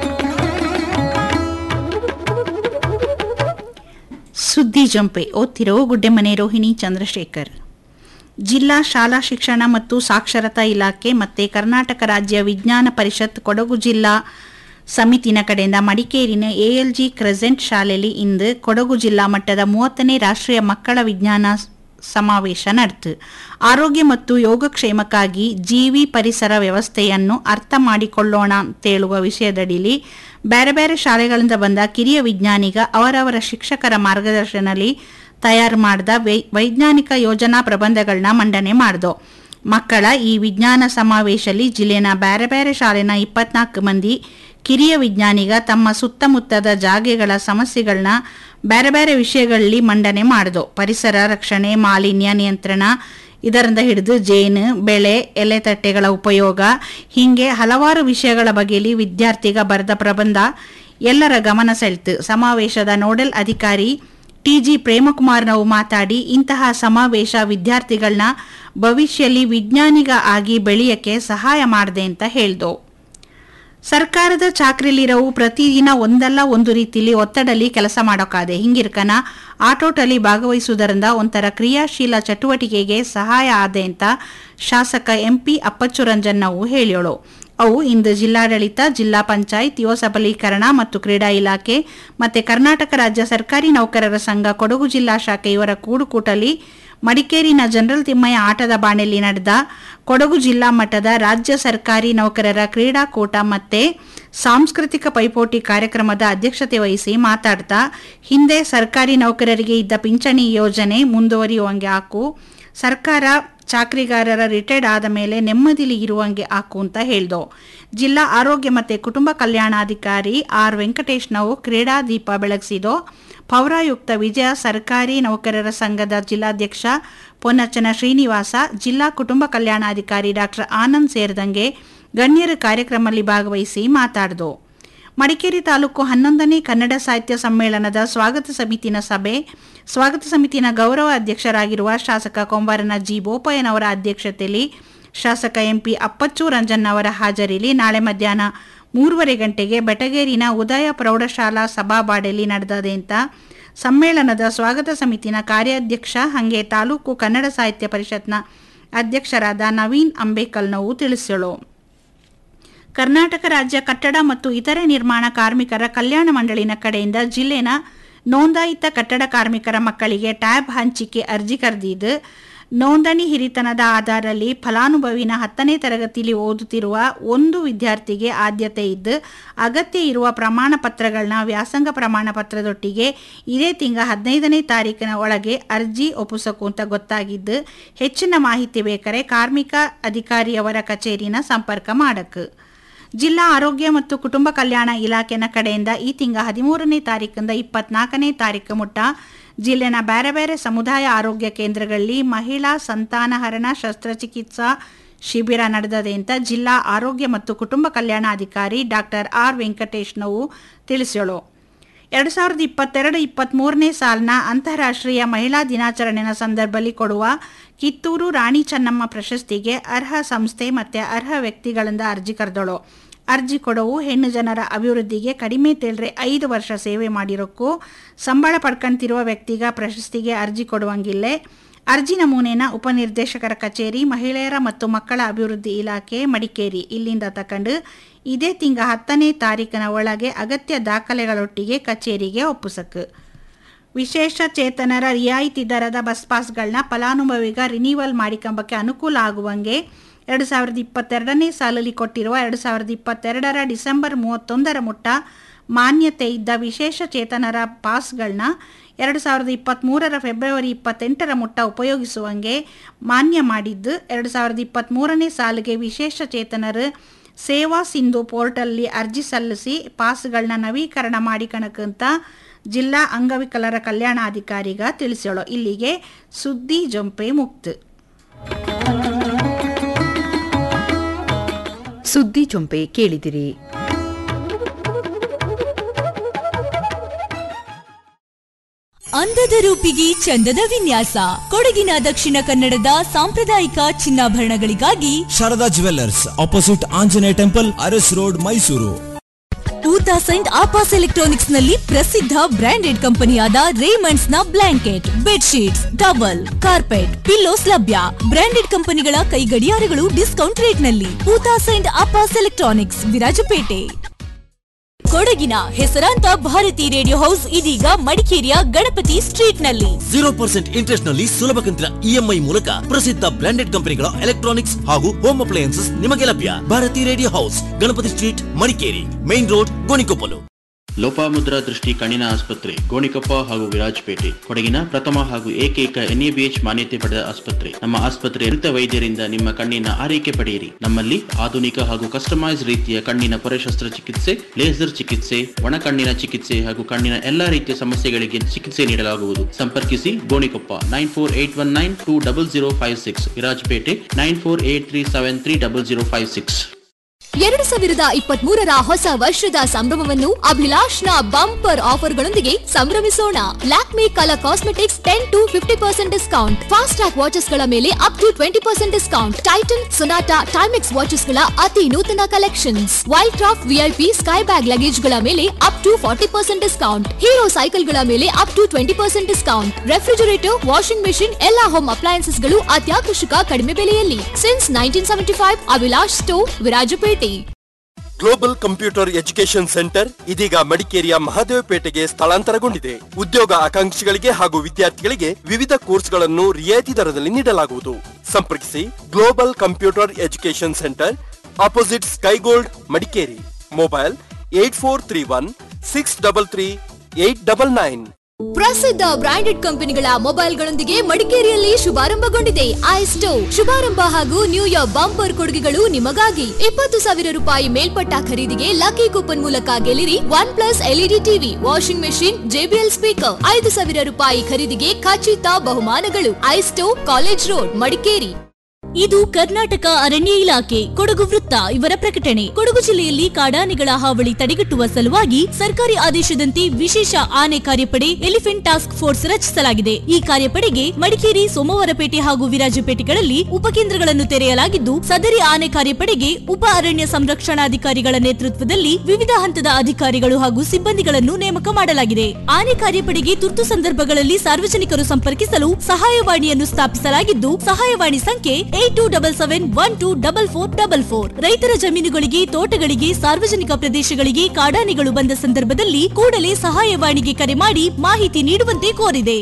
ಸುದ್ದಿ ಜಂಪೆ ಓದ್ತಿರೋ ಗುಡ್ಡೆಮನೆ ರೋಹಿಣಿ ಚಂದ್ರಶೇಖರ್ ಜಿಲ್ಲಾ ಶಾಲಾ ಶಿಕ್ಷಣ ಮತ್ತು ಸಾಕ್ಷರತಾ ಇಲಾಖೆ ಮತ್ತು ಕರ್ನಾಟಕ ರಾಜ್ಯ ವಿಜ್ಞಾನ ಪರಿಷತ್ ಕೊಡಗು ಜಿಲ್ಲಾ ಸಮಿತಿನ ಕಡೆಯಿಂದ ಮಡಿಕೇರಿನ ಎಎಲ್ಜಿ ಕ್ರೆಸೆಂಟ್ ಶಾಲೆಯಲ್ಲಿ ಇಂದು ಕೊಡಗು ಜಿಲ್ಲಾ ಮಟ್ಟದ ಮೂವತ್ತನೇ ರಾಷ್ಟ್ರೀಯ ಮಕ್ಕಳ ವಿಜ್ಞಾನ ಸ್- ಸಮಾವೇಶ ನಡೆತು ಆರೋಗ್ಯ ಮತ್ತು ಯೋಗಕ್ಷೇಮಕ್ಕಾಗಿ ಜೀವಿ ಪರಿಸರ ವ್ಯವಸ್ಥೆಯನ್ನು ಅರ್ಥ ಮಾಡಿಕೊಳ್ಳೋಣ ಅಂತೇಳುವ ವಿಷಯದಡಿಲಿ ಬೇರೆ ಬೇರೆ ಶಾಲೆಗಳಿಂದ ಬಂದ ಕಿರಿಯ ವಿಜ್ಞಾನಿಗ ಅವರವರ ಶಿಕ್ಷಕರ ಮಾರ್ಗದರ್ಶನದಲ್ಲಿ ತಯಾರು ಮಾಡಿದ ವೈ ವೈಜ್ಞಾನಿಕ ಯೋಜನಾ ಪ್ರಬಂಧಗಳನ್ನ ಮಂಡನೆ ಮಾಡ್ದೋ ಮಕ್ಕಳ ಈ ವಿಜ್ಞಾನ ಸಮಾವೇಶದಲ್ಲಿ ಜಿಲ್ಲೆನ ಬೇರೆ ಬೇರೆ ಶಾಲೆನ ಇಪ್ಪತ್ನಾಲ್ಕು ಮಂದಿ ಕಿರಿಯ ವಿಜ್ಞಾನಿಗ ತಮ್ಮ ಸುತ್ತಮುತ್ತದ ಜಾಗೆಗಳ ಸಮಸ್ಯೆಗಳನ್ನ ಬೇರೆ ಬೇರೆ ವಿಷಯಗಳಲ್ಲಿ ಮಂಡನೆ ಮಾಡಿದೋ ಪರಿಸರ ರಕ್ಷಣೆ ಮಾಲಿನ್ಯ ನಿಯಂತ್ರಣ ಇದರಿಂದ ಹಿಡಿದು ಜೇನು ಬೆಳೆ ಎಲೆ ತಟ್ಟೆಗಳ ಉಪಯೋಗ ಹೀಗೆ ಹಲವಾರು ವಿಷಯಗಳ ಬಗೆಯಲ್ಲಿ ವಿದ್ಯಾರ್ಥಿಗ ಬರೆದ ಪ್ರಬಂಧ ಎಲ್ಲರ ಗಮನ ಸೆಳೆತು ಸಮಾವೇಶದ ನೋಡೆಲ್ ಅಧಿಕಾರಿ ಟಿಜಿ ಪ್ರೇಮಕುಮಾರ್ ನಾವು ಮಾತಾಡಿ ಇಂತಹ ಸಮಾವೇಶ ವಿದ್ಯಾರ್ಥಿಗಳನ್ನ ಭವಿಷ್ಯದಲ್ಲಿ ವಿಜ್ಞಾನಿಗ ಆಗಿ ಬೆಳೆಯಕ್ಕೆ ಸಹಾಯ ಮಾಡಿದೆ ಅಂತ ಹೇಳ್ದೋ ಸರ್ಕಾರದ ಚಾಕ್ರಿಲಿರವು ಪ್ರತಿದಿನ ಒಂದಲ್ಲ ಒಂದು ರೀತಿಲಿ ಒತ್ತಡಲಿ ಕೆಲಸ ಮಾಡೋಕ್ಕಾದೆ ಹಿಂಗಿರ್ಕನ ಆಟೋಟಲ್ಲಿ ಭಾಗವಹಿಸುವುದರಿಂದ ಒಂಥರ ಕ್ರಿಯಾಶೀಲ ಚಟುವಟಿಕೆಗೆ ಸಹಾಯ ಆದೆ ಅಂತ ಶಾಸಕ ಎಂಪಿ ಅಪ್ಪಚ್ಚು ರಂಜನ್ ನಾವು ಹೇಳಿಯೋಳು ಅವು ಇಂದು ಜಿಲ್ಲಾಡಳಿತ ಜಿಲ್ಲಾ ಪಂಚಾಯತ್ ಯುವ ಸಬಲೀಕರಣ ಮತ್ತು ಕ್ರೀಡಾ ಇಲಾಖೆ ಮತ್ತೆ ಕರ್ನಾಟಕ ರಾಜ್ಯ ಸರ್ಕಾರಿ ನೌಕರರ ಸಂಘ ಕೊಡಗು ಜಿಲ್ಲಾ ಶಾಖೆ ಇವರ ಕೂಡುಕೂಟಲಿ ಮಡಿಕೇರಿನ ಜನರಲ್ ತಿಮ್ಮಯ್ಯ ಆಟದ ಬಾಣೆಯಲ್ಲಿ ನಡೆದ ಕೊಡಗು ಜಿಲ್ಲಾ ಮಟ್ಟದ ರಾಜ್ಯ ಸರ್ಕಾರಿ ನೌಕರರ ಕ್ರೀಡಾಕೂಟ ಮತ್ತೆ ಸಾಂಸ್ಕೃತಿಕ ಪೈಪೋಟಿ ಕಾರ್ಯಕ್ರಮದ ಅಧ್ಯಕ್ಷತೆ ವಹಿಸಿ ಮಾತಾಡ್ತಾ ಹಿಂದೆ ಸರ್ಕಾರಿ ನೌಕರರಿಗೆ ಇದ್ದ ಪಿಂಚಣಿ ಯೋಜನೆ ಮುಂದುವರಿಯುವಂಗೆ ಹಾಕು ಸರ್ಕಾರ ಚಾಕ್ರಿಗಾರರ ರಿಟೈರ್ಡ್ ಆದ ಮೇಲೆ ನೆಮ್ಮದಿಲಿ ಇರುವಂಗೆ ಹಾಕು ಅಂತ ಹೇಳ್ದೋ ಜಿಲ್ಲಾ ಆರೋಗ್ಯ ಮತ್ತು ಕುಟುಂಬ ಕಲ್ಯಾಣಾಧಿಕಾರಿ ಆರ್ ವೆಂಕಟೇಶ್ ನಾವು ಕ್ರೀಡಾ ದೀಪ ಬೆಳಗಿಸಿದೋ ಪೌರಾಯುಕ್ತ ವಿಜಯ ಸರ್ಕಾರಿ ನೌಕರರ ಸಂಘದ ಜಿಲ್ಲಾಧ್ಯಕ್ಷ ಪೊನ್ನಚ್ಚನ ಶ್ರೀನಿವಾಸ ಜಿಲ್ಲಾ ಕುಟುಂಬ ಕಲ್ಯಾಣಾಧಿಕಾರಿ ಡಾಕ್ಟರ್ ಆನಂದ್ ಸೇರಿದಂಗೆ ಗಣ್ಯರು ಕಾರ್ಯಕ್ರಮದಲ್ಲಿ ಭಾಗವಹಿಸಿ ಮಾತಾಡ್ದೋ ಮಡಿಕೇರಿ ತಾಲೂಕು ಹನ್ನೊಂದನೇ ಕನ್ನಡ ಸಾಹಿತ್ಯ ಸಮ್ಮೇಳನದ ಸ್ವಾಗತ ಸಮಿತಿನ ಸಭೆ ಸ್ವಾಗತ ಸಮಿತಿನ ಗೌರವ ಅಧ್ಯಕ್ಷರಾಗಿರುವ ಶಾಸಕ ಕೊಂಬಾರನ ಜಿ ಬೋಪಯ್ಯನವರ ಅಧ್ಯಕ್ಷತೆಯಲ್ಲಿ ಶಾಸಕ ಎಂಪಿ ಅಪ್ಪಚ್ಚು ರಂಜನ್ ಅವರ ಹಾಜರಿಲಿ ನಾಳೆ ಮಧ್ಯಾಹ್ನ ಮೂರುವರೆ ಗಂಟೆಗೆ ಬೆಟಗೇರಿನ ಉದಯ ಪ್ರೌಢಶಾಲಾ ಸಭಾಬಾಡೆಯಲ್ಲಿ ನಡೆದದೆ ಅಂತ ಸಮ್ಮೇಳನದ ಸ್ವಾಗತ ಸಮಿತಿನ ಕಾರ್ಯಾಧ್ಯಕ್ಷ ಹಾಗೆ ತಾಲೂಕು ಕನ್ನಡ ಸಾಹಿತ್ಯ ಪರಿಷತ್ನ ಅಧ್ಯಕ್ಷರಾದ ನವೀನ್ ಅಂಬೇಕಲ್ನವು ತಿಳಿಸಳು ಕರ್ನಾಟಕ ರಾಜ್ಯ ಕಟ್ಟಡ ಮತ್ತು ಇತರೆ ನಿರ್ಮಾಣ ಕಾರ್ಮಿಕರ ಕಲ್ಯಾಣ ಮಂಡಳಿನ ಕಡೆಯಿಂದ ಜಿಲ್ಲೆನ ನೋಂದಾಯಿತ ಕಟ್ಟಡ ಕಾರ್ಮಿಕರ ಮಕ್ಕಳಿಗೆ ಟ್ಯಾಬ್ ಹಂಚಿಕೆ ಅರ್ಜಿ ಕರೆದಿದ್ದು ನೋಂದಣಿ ಹಿರಿತನದ ಆಧಾರದಲ್ಲಿ ಫಲಾನುಭವಿನ ಹತ್ತನೇ ತರಗತಿಯಲ್ಲಿ ಓದುತ್ತಿರುವ ಒಂದು ವಿದ್ಯಾರ್ಥಿಗೆ ಆದ್ಯತೆ ಇದ್ದು ಅಗತ್ಯ ಇರುವ ಪ್ರಮಾಣ ಪತ್ರಗಳನ್ನ ವ್ಯಾಸಂಗ ಪ್ರಮಾಣ ಪತ್ರದೊಟ್ಟಿಗೆ ಇದೇ ತಿಂಗಳ ಹದಿನೈದನೇ ತಾರೀಕಿನ ಒಳಗೆ ಅರ್ಜಿ ಒಪ್ಪಿಸಕು ಅಂತ ಗೊತ್ತಾಗಿದ್ದು ಹೆಚ್ಚಿನ ಮಾಹಿತಿ ಬೇಕಾರೆ ಕಾರ್ಮಿಕ ಅಧಿಕಾರಿಯವರ ಕಚೇರಿನ ಸಂಪರ್ಕ ಮಾಡಕ್ಕೆ ಜಿಲ್ಲಾ ಆರೋಗ್ಯ ಮತ್ತು ಕುಟುಂಬ ಕಲ್ಯಾಣ ಇಲಾಖೆನ ಕಡೆಯಿಂದ ಈ ತಿಂಗಳ ಹದಿಮೂರನೇ ತಾರೀಕಿಂದ ಇಪ್ಪತ್ನಾಲ್ಕನೇ ತಾರೀಕು ಮುಟ್ಟ ಜಿಲ್ಲೆನ ಬೇರೆ ಬೇರೆ ಸಮುದಾಯ ಆರೋಗ್ಯ ಕೇಂದ್ರಗಳಲ್ಲಿ ಮಹಿಳಾ ಸಂತಾನಹರಣ ಶಸ್ತ್ರಚಿಕಿತ್ಸಾ ಶಿಬಿರ ನಡೆದದೆ ಅಂತ ಜಿಲ್ಲಾ ಆರೋಗ್ಯ ಮತ್ತು ಕುಟುಂಬ ಕಲ್ಯಾಣಾಧಿಕಾರಿ ಡಾಕ್ಟರ್ ಆರ್ ವೆಂಕಟೇಶ್ನವು ತಿಳಿಸಳು ಎರಡು ಸಾವಿರದ ಇಪ್ಪತ್ತೆರಡು ಇಪ್ಪತ್ತ್ಮೂರನೇ ಸಾಲಿನ ಅಂತಾರಾಷ್ಟ್ರೀಯ ಮಹಿಳಾ ದಿನಾಚರಣೆಯ ಸಂದರ್ಭದಲ್ಲಿ ಕೊಡುವ ಕಿತ್ತೂರು ರಾಣಿ ಚೆನ್ನಮ್ಮ ಪ್ರಶಸ್ತಿಗೆ ಅರ್ಹ ಸಂಸ್ಥೆ ಮತ್ತು ಅರ್ಹ ವ್ಯಕ್ತಿಗಳಿಂದ ಅರ್ಜಿ ಕರೆದಳು ಅರ್ಜಿ ಕೊಡವು ಹೆಣ್ಣು ಜನರ ಅಭಿವೃದ್ಧಿಗೆ ಕಡಿಮೆ ತೇಳ್ರೆ ಐದು ವರ್ಷ ಸೇವೆ ಮಾಡಿರೋಕ್ಕೂ ಸಂಬಳ ಪಡ್ಕೊಂತಿರುವ ವ್ಯಕ್ತಿಗ ಪ್ರಶಸ್ತಿಗೆ ಅರ್ಜಿ ಕೊಡುವಂಗಿಲ್ಲೇ ಅರ್ಜಿ ನಮೂನೆನ ಉಪನಿರ್ದೇಶಕರ ಕಚೇರಿ ಮಹಿಳೆಯರ ಮತ್ತು ಮಕ್ಕಳ ಅಭಿವೃದ್ಧಿ ಇಲಾಖೆ ಮಡಿಕೇರಿ ಇಲ್ಲಿಂದ ತಕೊಂಡು ಇದೇ ತಿಂಗ ಹತ್ತನೇ ತಾರೀಕಿನ ಒಳಗೆ ಅಗತ್ಯ ದಾಖಲೆಗಳೊಟ್ಟಿಗೆ ಕಚೇರಿಗೆ ಒಪ್ಪಿಸಕು ವಿಶೇಷ ಚೇತನರ ರಿಯಾಯಿತಿ ದರದ ಬಸ್ ಪಾಸ್ಗಳನ್ನ ಫಲಾನುಭವಿಗ ರಿನಿವಲ್ ಮಾಡಿಕೊಂಬಕ್ಕೆ ಅನುಕೂಲ ಆಗುವಂಗೆ ಎರಡು ಸಾವಿರದ ಇಪ್ಪತ್ತೆರಡನೇ ಸಾಲಲ್ಲಿ ಕೊಟ್ಟಿರುವ ಎರಡು ಸಾವಿರದ ಇಪ್ಪತ್ತೆರಡರ ಡಿಸೆಂಬರ್ ಮೂವತ್ತೊಂದರ ಮುಟ್ಟ ಮಾನ್ಯತೆ ಇದ್ದ ವಿಶೇಷ ಚೇತನರ ಪಾಸ್ಗಳನ್ನ ಎರಡು ಸಾವಿರದ ಇಪ್ಪತ್ತ್ಮೂರರ ಫೆಬ್ರವರಿ ಇಪ್ಪತ್ತೆಂಟರ ಮುಟ್ಟ ಉಪಯೋಗಿಸುವಂಗೆ ಮಾನ್ಯ ಮಾಡಿದ್ದು ಎರಡು ಸಾವಿರದ ಇಪ್ಪತ್ತ್ಮೂರನೇ ಸಾಲಿಗೆ ವಿಶೇಷ ಚೇತನರು ಸೇವಾ ಸಿಂಧು ಪೋರ್ಟಲ್ಲಿ ಅರ್ಜಿ ಸಲ್ಲಿಸಿ ಪಾಸ್ಗಳನ್ನ ನವೀಕರಣ ಮಾಡಿಕಣಕ್ಕಂತ ಜಿಲ್ಲಾ ಅಂಗವಿಕಲರ ಕಲ್ಯಾಣಾಧಿಕಾರಿಗ ತಿಳಿಸೋಳು ಇಲ್ಲಿಗೆ ಸುದ್ದಿ ಜೊಂಪೆ ಮುಕ್ತು ಸುದ್ದಿ ಚೊಂಪೆ ಕೇಳಿದಿರಿ ಅಂದದ ರೂಪಿಗೆ ಚಂದದ ವಿನ್ಯಾಸ ಕೊಡಗಿನ ದಕ್ಷಿಣ ಕನ್ನಡದ ಸಾಂಪ್ರದಾಯಿಕ ಚಿನ್ನಾಭರಣಗಳಿಗಾಗಿ Sharada jewellers opposite Anjaneya temple Aras road Mysuru two thousand Apas electronics ನಲ್ಲಿ ಪ್ರಸಿದ್ಧ ಬ್ರಾಂಡೆಡ್ ಕಂಪನಿಯಾದ ರೇಮಂಡ್ಸ್ ನ blanket bedsheets towel carpet pillows ಲಭ್ಯ ಬ್ರಾಂಡೆಡ್ ಕಂಪನಿಗಳ ಕೈ ಗಡಿಯಾರಗಳು ಡಿಸ್ಕೌಂಟ್ ರೇಟ್ ನಲ್ಲಿ two thousand Apas electronics Virajpet ಕೊಡಗಿನ ಹೆಸರಾಂತ ಭಾರತಿ ರೇಡಿಯೋ ಹೌಸ್ ಇದೀಗ ಮಡಿಕೇರಿಯ ಗಣಪತಿ ಸ್ಟ್ರೀಟ್ ನಲ್ಲಿ ಜೀರೋ ಪರ್ಸೆಂಟ್ ಇಂಟ್ರೆಸ್ಟ್ ನಲ್ಲಿ ಸುಲಭ ಕಂತಿನ ಇಎಂಐ ಮೂಲಕ ಪ್ರಸಿದ್ಧ ಬ್ರಾಂಡೆಡ್ ಕಂಪನಿಗಳ ಎಲೆಕ್ಟ್ರಾನಿಕ್ಸ್ ಹಾಗೂ ಹೋಮ್ ಅಪ್ಲಯನ್ಸಸ್ ನಿಮಗೆ ಲಭ್ಯ Bharati radio house Ganapati street Madikeri main road Gonikoppal Lopamudra Drishti ಕಣ್ಣಿನ ಆಸ್ಪತ್ರೆ ಗೋಣಿಕೊಪ್ಪ ಹಾಗೂ ವಿರಾಜಪೇಟೆ ಕೊಡಗಿನ ಪ್ರಥಮ ಹಾಗೂ ಏಕೈಕ ಎನ್ಎಬಿಎಚ್ ಮಾನ್ಯತೆ ಪಡೆದ ಆಸ್ಪತ್ರೆ ನಮ್ಮ ಆಸ್ಪತ್ರೆ ನುರಿತ ವೈದ್ಯರಿಂದ ನಿಮ್ಮ ಕಣ್ಣಿನ ಆರೈಕೆ ಪಡೆಯಿರಿ ನಮ್ಮಲ್ಲಿ ಆಧುನಿಕ ಹಾಗೂ ಕಸ್ಟಮೈಸ್ ರೀತಿಯ ಕಣ್ಣಿನ ಪೊರೆ ಶಸ್ತ್ರಚಿಕಿತ್ಸೆ ಲೇಸರ್ ಚಿಕಿತ್ಸೆ ಒಣ ಕಣ್ಣಿನ ಚಿಕಿತ್ಸೆ ಹಾಗೂ ಕಣ್ಣಿನ ಎಲ್ಲಾ ರೀತಿಯ ಸಮಸ್ಯೆಗಳಿಗೆ ಚಿಕಿತ್ಸೆ ನೀಡಲಾಗುವುದು ಸಂಪರ್ಕಿಸಿ Gonikoppa nine four eight one nine two double zero five six Virajpet nine four eight three seven three double zero five six ಎರಡು ಸಾವಿರದ ಇಪ್ಪತ್ತ್ ಮೂರರ ಹೊಸ ವರ್ಷದ ಸಂಭ್ರಮವನ್ನು ಅಭಿಲಾಷ್ನ ಬಂಪರ್ ಆಫರ್ಗಳೊಂದಿಗೆ ಸಂಭ್ರಮಿಸೋಣ Lakme colour cosmetics ten to fifty percent discount Fastrack watches ಗಳ ಮೇಲೆ up to twenty percent discount Titan Sonata Timex watches ಗಳ ಅತಿ ನೂತನ collections Wildcraft VIP sky bag luggage ಗಳ ಮೇಲೆ up to forty percent discount Hero cycle ಗಳ ಮೇಲೆ up to twenty percent discount refrigerator washing machine ಎಲ್ಲಾ home appliances ಗಳು ಅತ್ಯಾಕರ್ಷಕ ಕಡಿಮೆ ಬೆಲೆಯಲ್ಲಿ since nineteen seventy five Abhilash store Virajpet global computer education centre ಇದೀಗ ಮಡಿಕೇರಿಯ ಮಹದೇವಪೇಟೆಗೆ ಸ್ಥಳಾಂತರಗೊಂಡಿದೆ ಉದ್ಯೋಗ ಆಕಾಂಕ್ಷಿಗಳಿಗೆ ಹಾಗೂ ವಿದ್ಯಾರ್ಥಿಗಳಿಗೆ ವಿವಿಧ ಕೋರ್ಸ್ಗಳನ್ನು ರಿಯಾಯಿತಿ ದರದಲ್ಲಿ ನೀಡಲಾಗುವುದು ಸಂಪರ್ಕಿಸಿ global computer education centre opposite Skygold Madikeri mobile eight four three one six double three eight double nine ಪ್ರಸಿದ್ಧ ಬ್ರಾಂಡೆಡ್ ಕಂಪನಿಗಳ ಮೊಬೈಲ್ಗಳೊಂದಿಗೆ ಮಡಿಕೇರಿಯಲ್ಲಿ ಶುಭಾರಂಭಗೊಂಡಿದೆ ಐಸ್ಟೋ ಶುಭಾರಂಭ ಹಾಗೂ ನ್ಯೂ ಇಯರ್ ಬಂಪರ್ ಕೊಡುಗೆಗಳು ನಿಮಗಾಗಿ ಇಪ್ಪತ್ತು ಸಾವಿರ ರೂಪಾಯಿ ಮೇಲ್ಪಟ್ಟ ಖರೀದಿಗೆ ಲಕ್ಕಿ ಕೂಪನ್ ಮೂಲಕ ಗೆಲ್ಲಿರಿ OnePlus LED TV washing machine JBL speaker ಐದು ಸಾವಿರ ರೂಪಾಯಿ ಖರೀದಿಗೆ ಖಚಿತ ಬಹುಮಾನಗಳು ಐಸ್ಟೋ ಕಾಲೇಜ್ ರೋಡ್ ಮಡಿಕೇರಿ ಇದು ಕರ್ನಾಟಕ ಅರಣ್ಯ ಇಲಾಖೆ ಕೊಡಗು ವೃತ್ತ ಇವರ ಪ್ರಕಟಣೆ ಕೊಡಗು ಜಿಲ್ಲೆಯಲ್ಲಿ ಕಾಡಾನೆಗಳ ಹಾವಳಿ ತಡೆಗಟ್ಟುವ ಸಲುವಾಗಿ ಸರ್ಕಾರಿ ಆದೇಶದಂತೆ ವಿಶೇಷ ಆನೆ ಕಾರ್ಯಪಡೆ ಎಲಿಫೆಂಟ್ ಟಾಸ್ಕ್ ಫೋರ್ಸ್ ರಚಿಸಲಾಗಿದೆ ಈ ಕಾರ್ಯಪಡೆಗೆ ಮಡಿಕೇರಿ ಸೋಮವಾರಪೇಟೆ ಹಾಗೂ ವಿರಾಜಪೇಟೆಗಳಲ್ಲಿ ಉಪಕೇಂದ್ರಗಳನ್ನು ತೆರೆಯಲಾಗಿದ್ದು ಸದರಿ ಆನೆ ಕಾರ್ಯಪಡೆಗೆ ಉಪ ಅರಣ್ಯ ಸಂರಕ್ಷಣಾಧಿಕಾರಿಗಳ ನೇತೃತ್ವದಲ್ಲಿ ವಿವಿಧ ಹಂತದ ಅಧಿಕಾರಿಗಳು ಹಾಗೂ ಸಿಬ್ಬಂದಿಗಳನ್ನು ನೇಮಕ ಮಾಡಲಾಗಿದೆ ಆನೆ ಕಾರ್ಯಪಡೆಗೆ ತುರ್ತು ಸಂದರ್ಭಗಳಲ್ಲಿ ಸಾರ್ವಜನಿಕರು ಸಂಪರ್ಕಿಸಲು ಸಹಾಯವಾಣಿಯನ್ನು ಸ್ಥಾಪಿಸಲಾಗಿದ್ದು ಸಹಾಯವಾಣಿ ಸಂಖ್ಯೆ eight two double seven one two double four double four ರೈತರ ಜಮೀನುಗಳಿಗೆ ತೋಟಗಳಿಗೆ ಸಾರ್ವಜನಿಕ ಪ್ರದೇಶಗಳಿಗೆ ಕಾಡಾನೆಗಳು ಬಂದ ಸಂದರ್ಭದಲ್ಲಿ ಕೂಡಲೇ ಸಹಾಯವಾಣಿಗೆ ಕರೆ ಮಾಡಿ ಮಾಹಿತಿ ನೀಡುವಂತೆ ಕೋರಿದೆ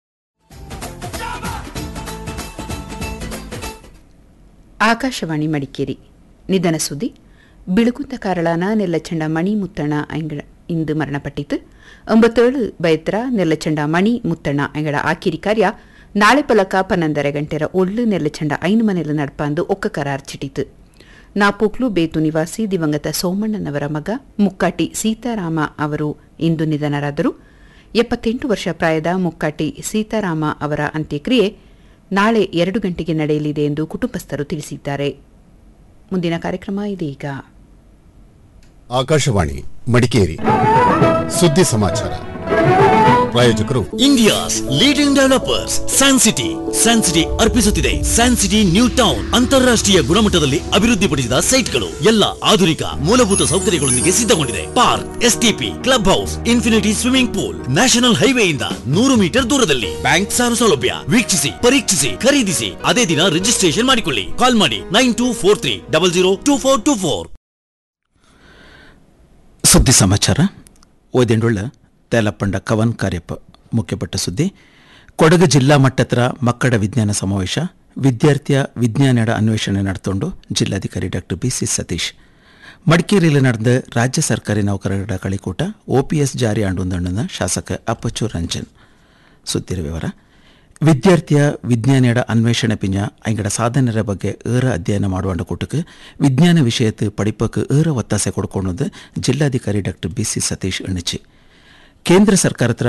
ಆಕಾಶವಾಣಿ ಮಡಿಕೇರಿ ನಿಧನ ಸುದ್ದಿ ಬಿಳುಗುಂತ ಕಾರಳಾನ ನೆಲ್ಲಚಂಡ ಮಣಿ ಮುತ್ತಣ್ಣ ಅಂಗಳ ಇಂದು ಮರಣಪಟ್ಟಿತು ಒಂಬತ್ತೇಳು ಬೈತ್ರ ನೆಲ್ಲಚಂಡ ಮಣಿ ಮುತ್ತಣ್ಣ ಅಂಗಳ ಆಕಿರಿ ಕಾರ್ಯ ನಾಳೆ ಪಲಕ ಪನ್ನೊಂದರ ಗಂಟೆರ ಒಳ್ಳು ನೆಲ್ಲಚಂಡ ಐನು ಮನೆಲ ನಡ್ಪಂದು ಒಕ್ಕ ಕರಾರ್ ಚಿಟಿತು ನಾಪುಕ್ಲು ಬೇತು ನಿವಾಸಿ ದಿವಂಗತ ಸೋಮಣ್ಣನವರ ಮಗ ಮುಕ್ಕಾಟಿ ಸೀತಾರಾಮ ಅವರು ಇಂದು ನಿಧನರಾದರು ಎಪ್ಪತ್ತೆಂಟು ವರ್ಷ ಪ್ರಾಯದ ಮುಕ್ಕಾಟಿ ಸೀತಾರಾಮ ಅವರ ಅಂತ್ಯಕ್ರಿಯೆ ನಾಳೆ ಎರಡು ಗಂಟೆಗೆ ನಡೆಯಲಿದೆ ಎಂದು ಕುಟುಂಬಸ್ಥರು ತಿಳಿಸಿದ್ದಾರೆ ಮುಂದಿನ ಕಾರ್ಯಕ್ರಮ ಇದೀಗ ಆಕಾಶವಾಣಿ ಮಡಿಕೇರಿ ಸುದ್ದಿ ಸಮಾಚಾರ ಪ್ರಾಯೋಜಕರು India's leading developers San City San City ಅರ್ಪಿಸುತ್ತಿದೆ ಸ್ಯಾನ್ ಸಿಟಿ ನ್ಯೂ ಟೌನ್ ಅಂತಾರಾಷ್ಟ್ರೀಯ ಗುಣಮಟ್ಟದಲ್ಲಿ ಅಭಿವೃದ್ಧಿಪಡಿಸಿದ ಸೈಟ್ಗಳು ಎಲ್ಲ ಆಧುನಿಕ ಮೂಲಭೂತ ಸೌಕರ್ಯಗಳೊಂದಿಗೆ ಸಿದ್ಧಗೊಂಡಿದೆ park STP club house infinity swimming pool national ಹೈವೇಯಿಂದ ನೂರು ಮೀಟರ್ ದೂರದಲ್ಲಿ ಬ್ಯಾಂಕ್ ಸಾಲ ಸೌಲಭ್ಯ ವೀಕ್ಷಿಸಿ ಪರೀಕ್ಷಿಸಿ ಖರೀದಿಸಿ ಅದೇ ದಿನ ರಿಜಿಸ್ಟ್ರೇಷನ್ ಮಾಡಿಕೊಳ್ಳಿ ಕಾಲ್ ಮಾಡಿ nine two four three double zero two four two four ಸುದ್ದಿ ಸಮಾಚಾರ ಓದೆಂಡುಳ್ಳ ತೇಲಪ್ಪಂಡ ಕವನ್ ಕಾರ್ಯಪ್ಪ ಮುಖ್ಯಪಟ್ಟ ಸುದ್ದಿ ಕೊಡಗು ಜಿಲ್ಲಾ ಮಟ್ಟತ್ರ ಮಕ್ಕಳ ವಿಜ್ಞಾನ ಸಮಾವೇಶ ವಿದ್ಯಾರ್ಥಿಯ ವಿಜ್ಞಾನದ ಅನ್ವೇಷಣೆ ನಡೆತೊಂಡು ಜಿಲ್ಲಾಧಿಕಾರಿ ಡಾಕ್ಟರ್ ಬಿಸಿ ಸತೀಶ್ ಮಡಿಕೇರಿಯಲ್ಲಿ ನಡೆದ ರಾಜ್ಯ ಸರ್ಕಾರಿ ನೌಕರರ ಕಳಿಕೂಟ ಒಪಿಎಸ್ ಜಾರಿ ಆಂಡುಂದಣ್ಣನ ಶಾಸಕ ಅಪ್ಪಚ್ಚು ರಂಜನ್ ಸುದ್ದಿರ ವಿವರ ವಿದ್ಯಾರ್ಥಿಯ ವಿಜ್ಞಾನದ ಅನ್ವೇಷಣೆ ಪಿಂಜ ಐಂಗಡ ಸಾಧನೆರ ಬಗ್ಗೆ ಏರ ಅಧ್ಯಯನ ಮಾಡುವಂಡ ಕೂಟಕ್ಕೆ ವಿಜ್ಞಾನ ವಿಷಯത്ത് പഠിപ്പക്ക് ഏറെ ഒത്താസെ കൊടുക്കുന്നത് ജില്ലാധികാരി ഡോക്ടർ ബി സി സതീഷ് എണ്ണിച്ച് കേന്ദ്ര സർക്കാർ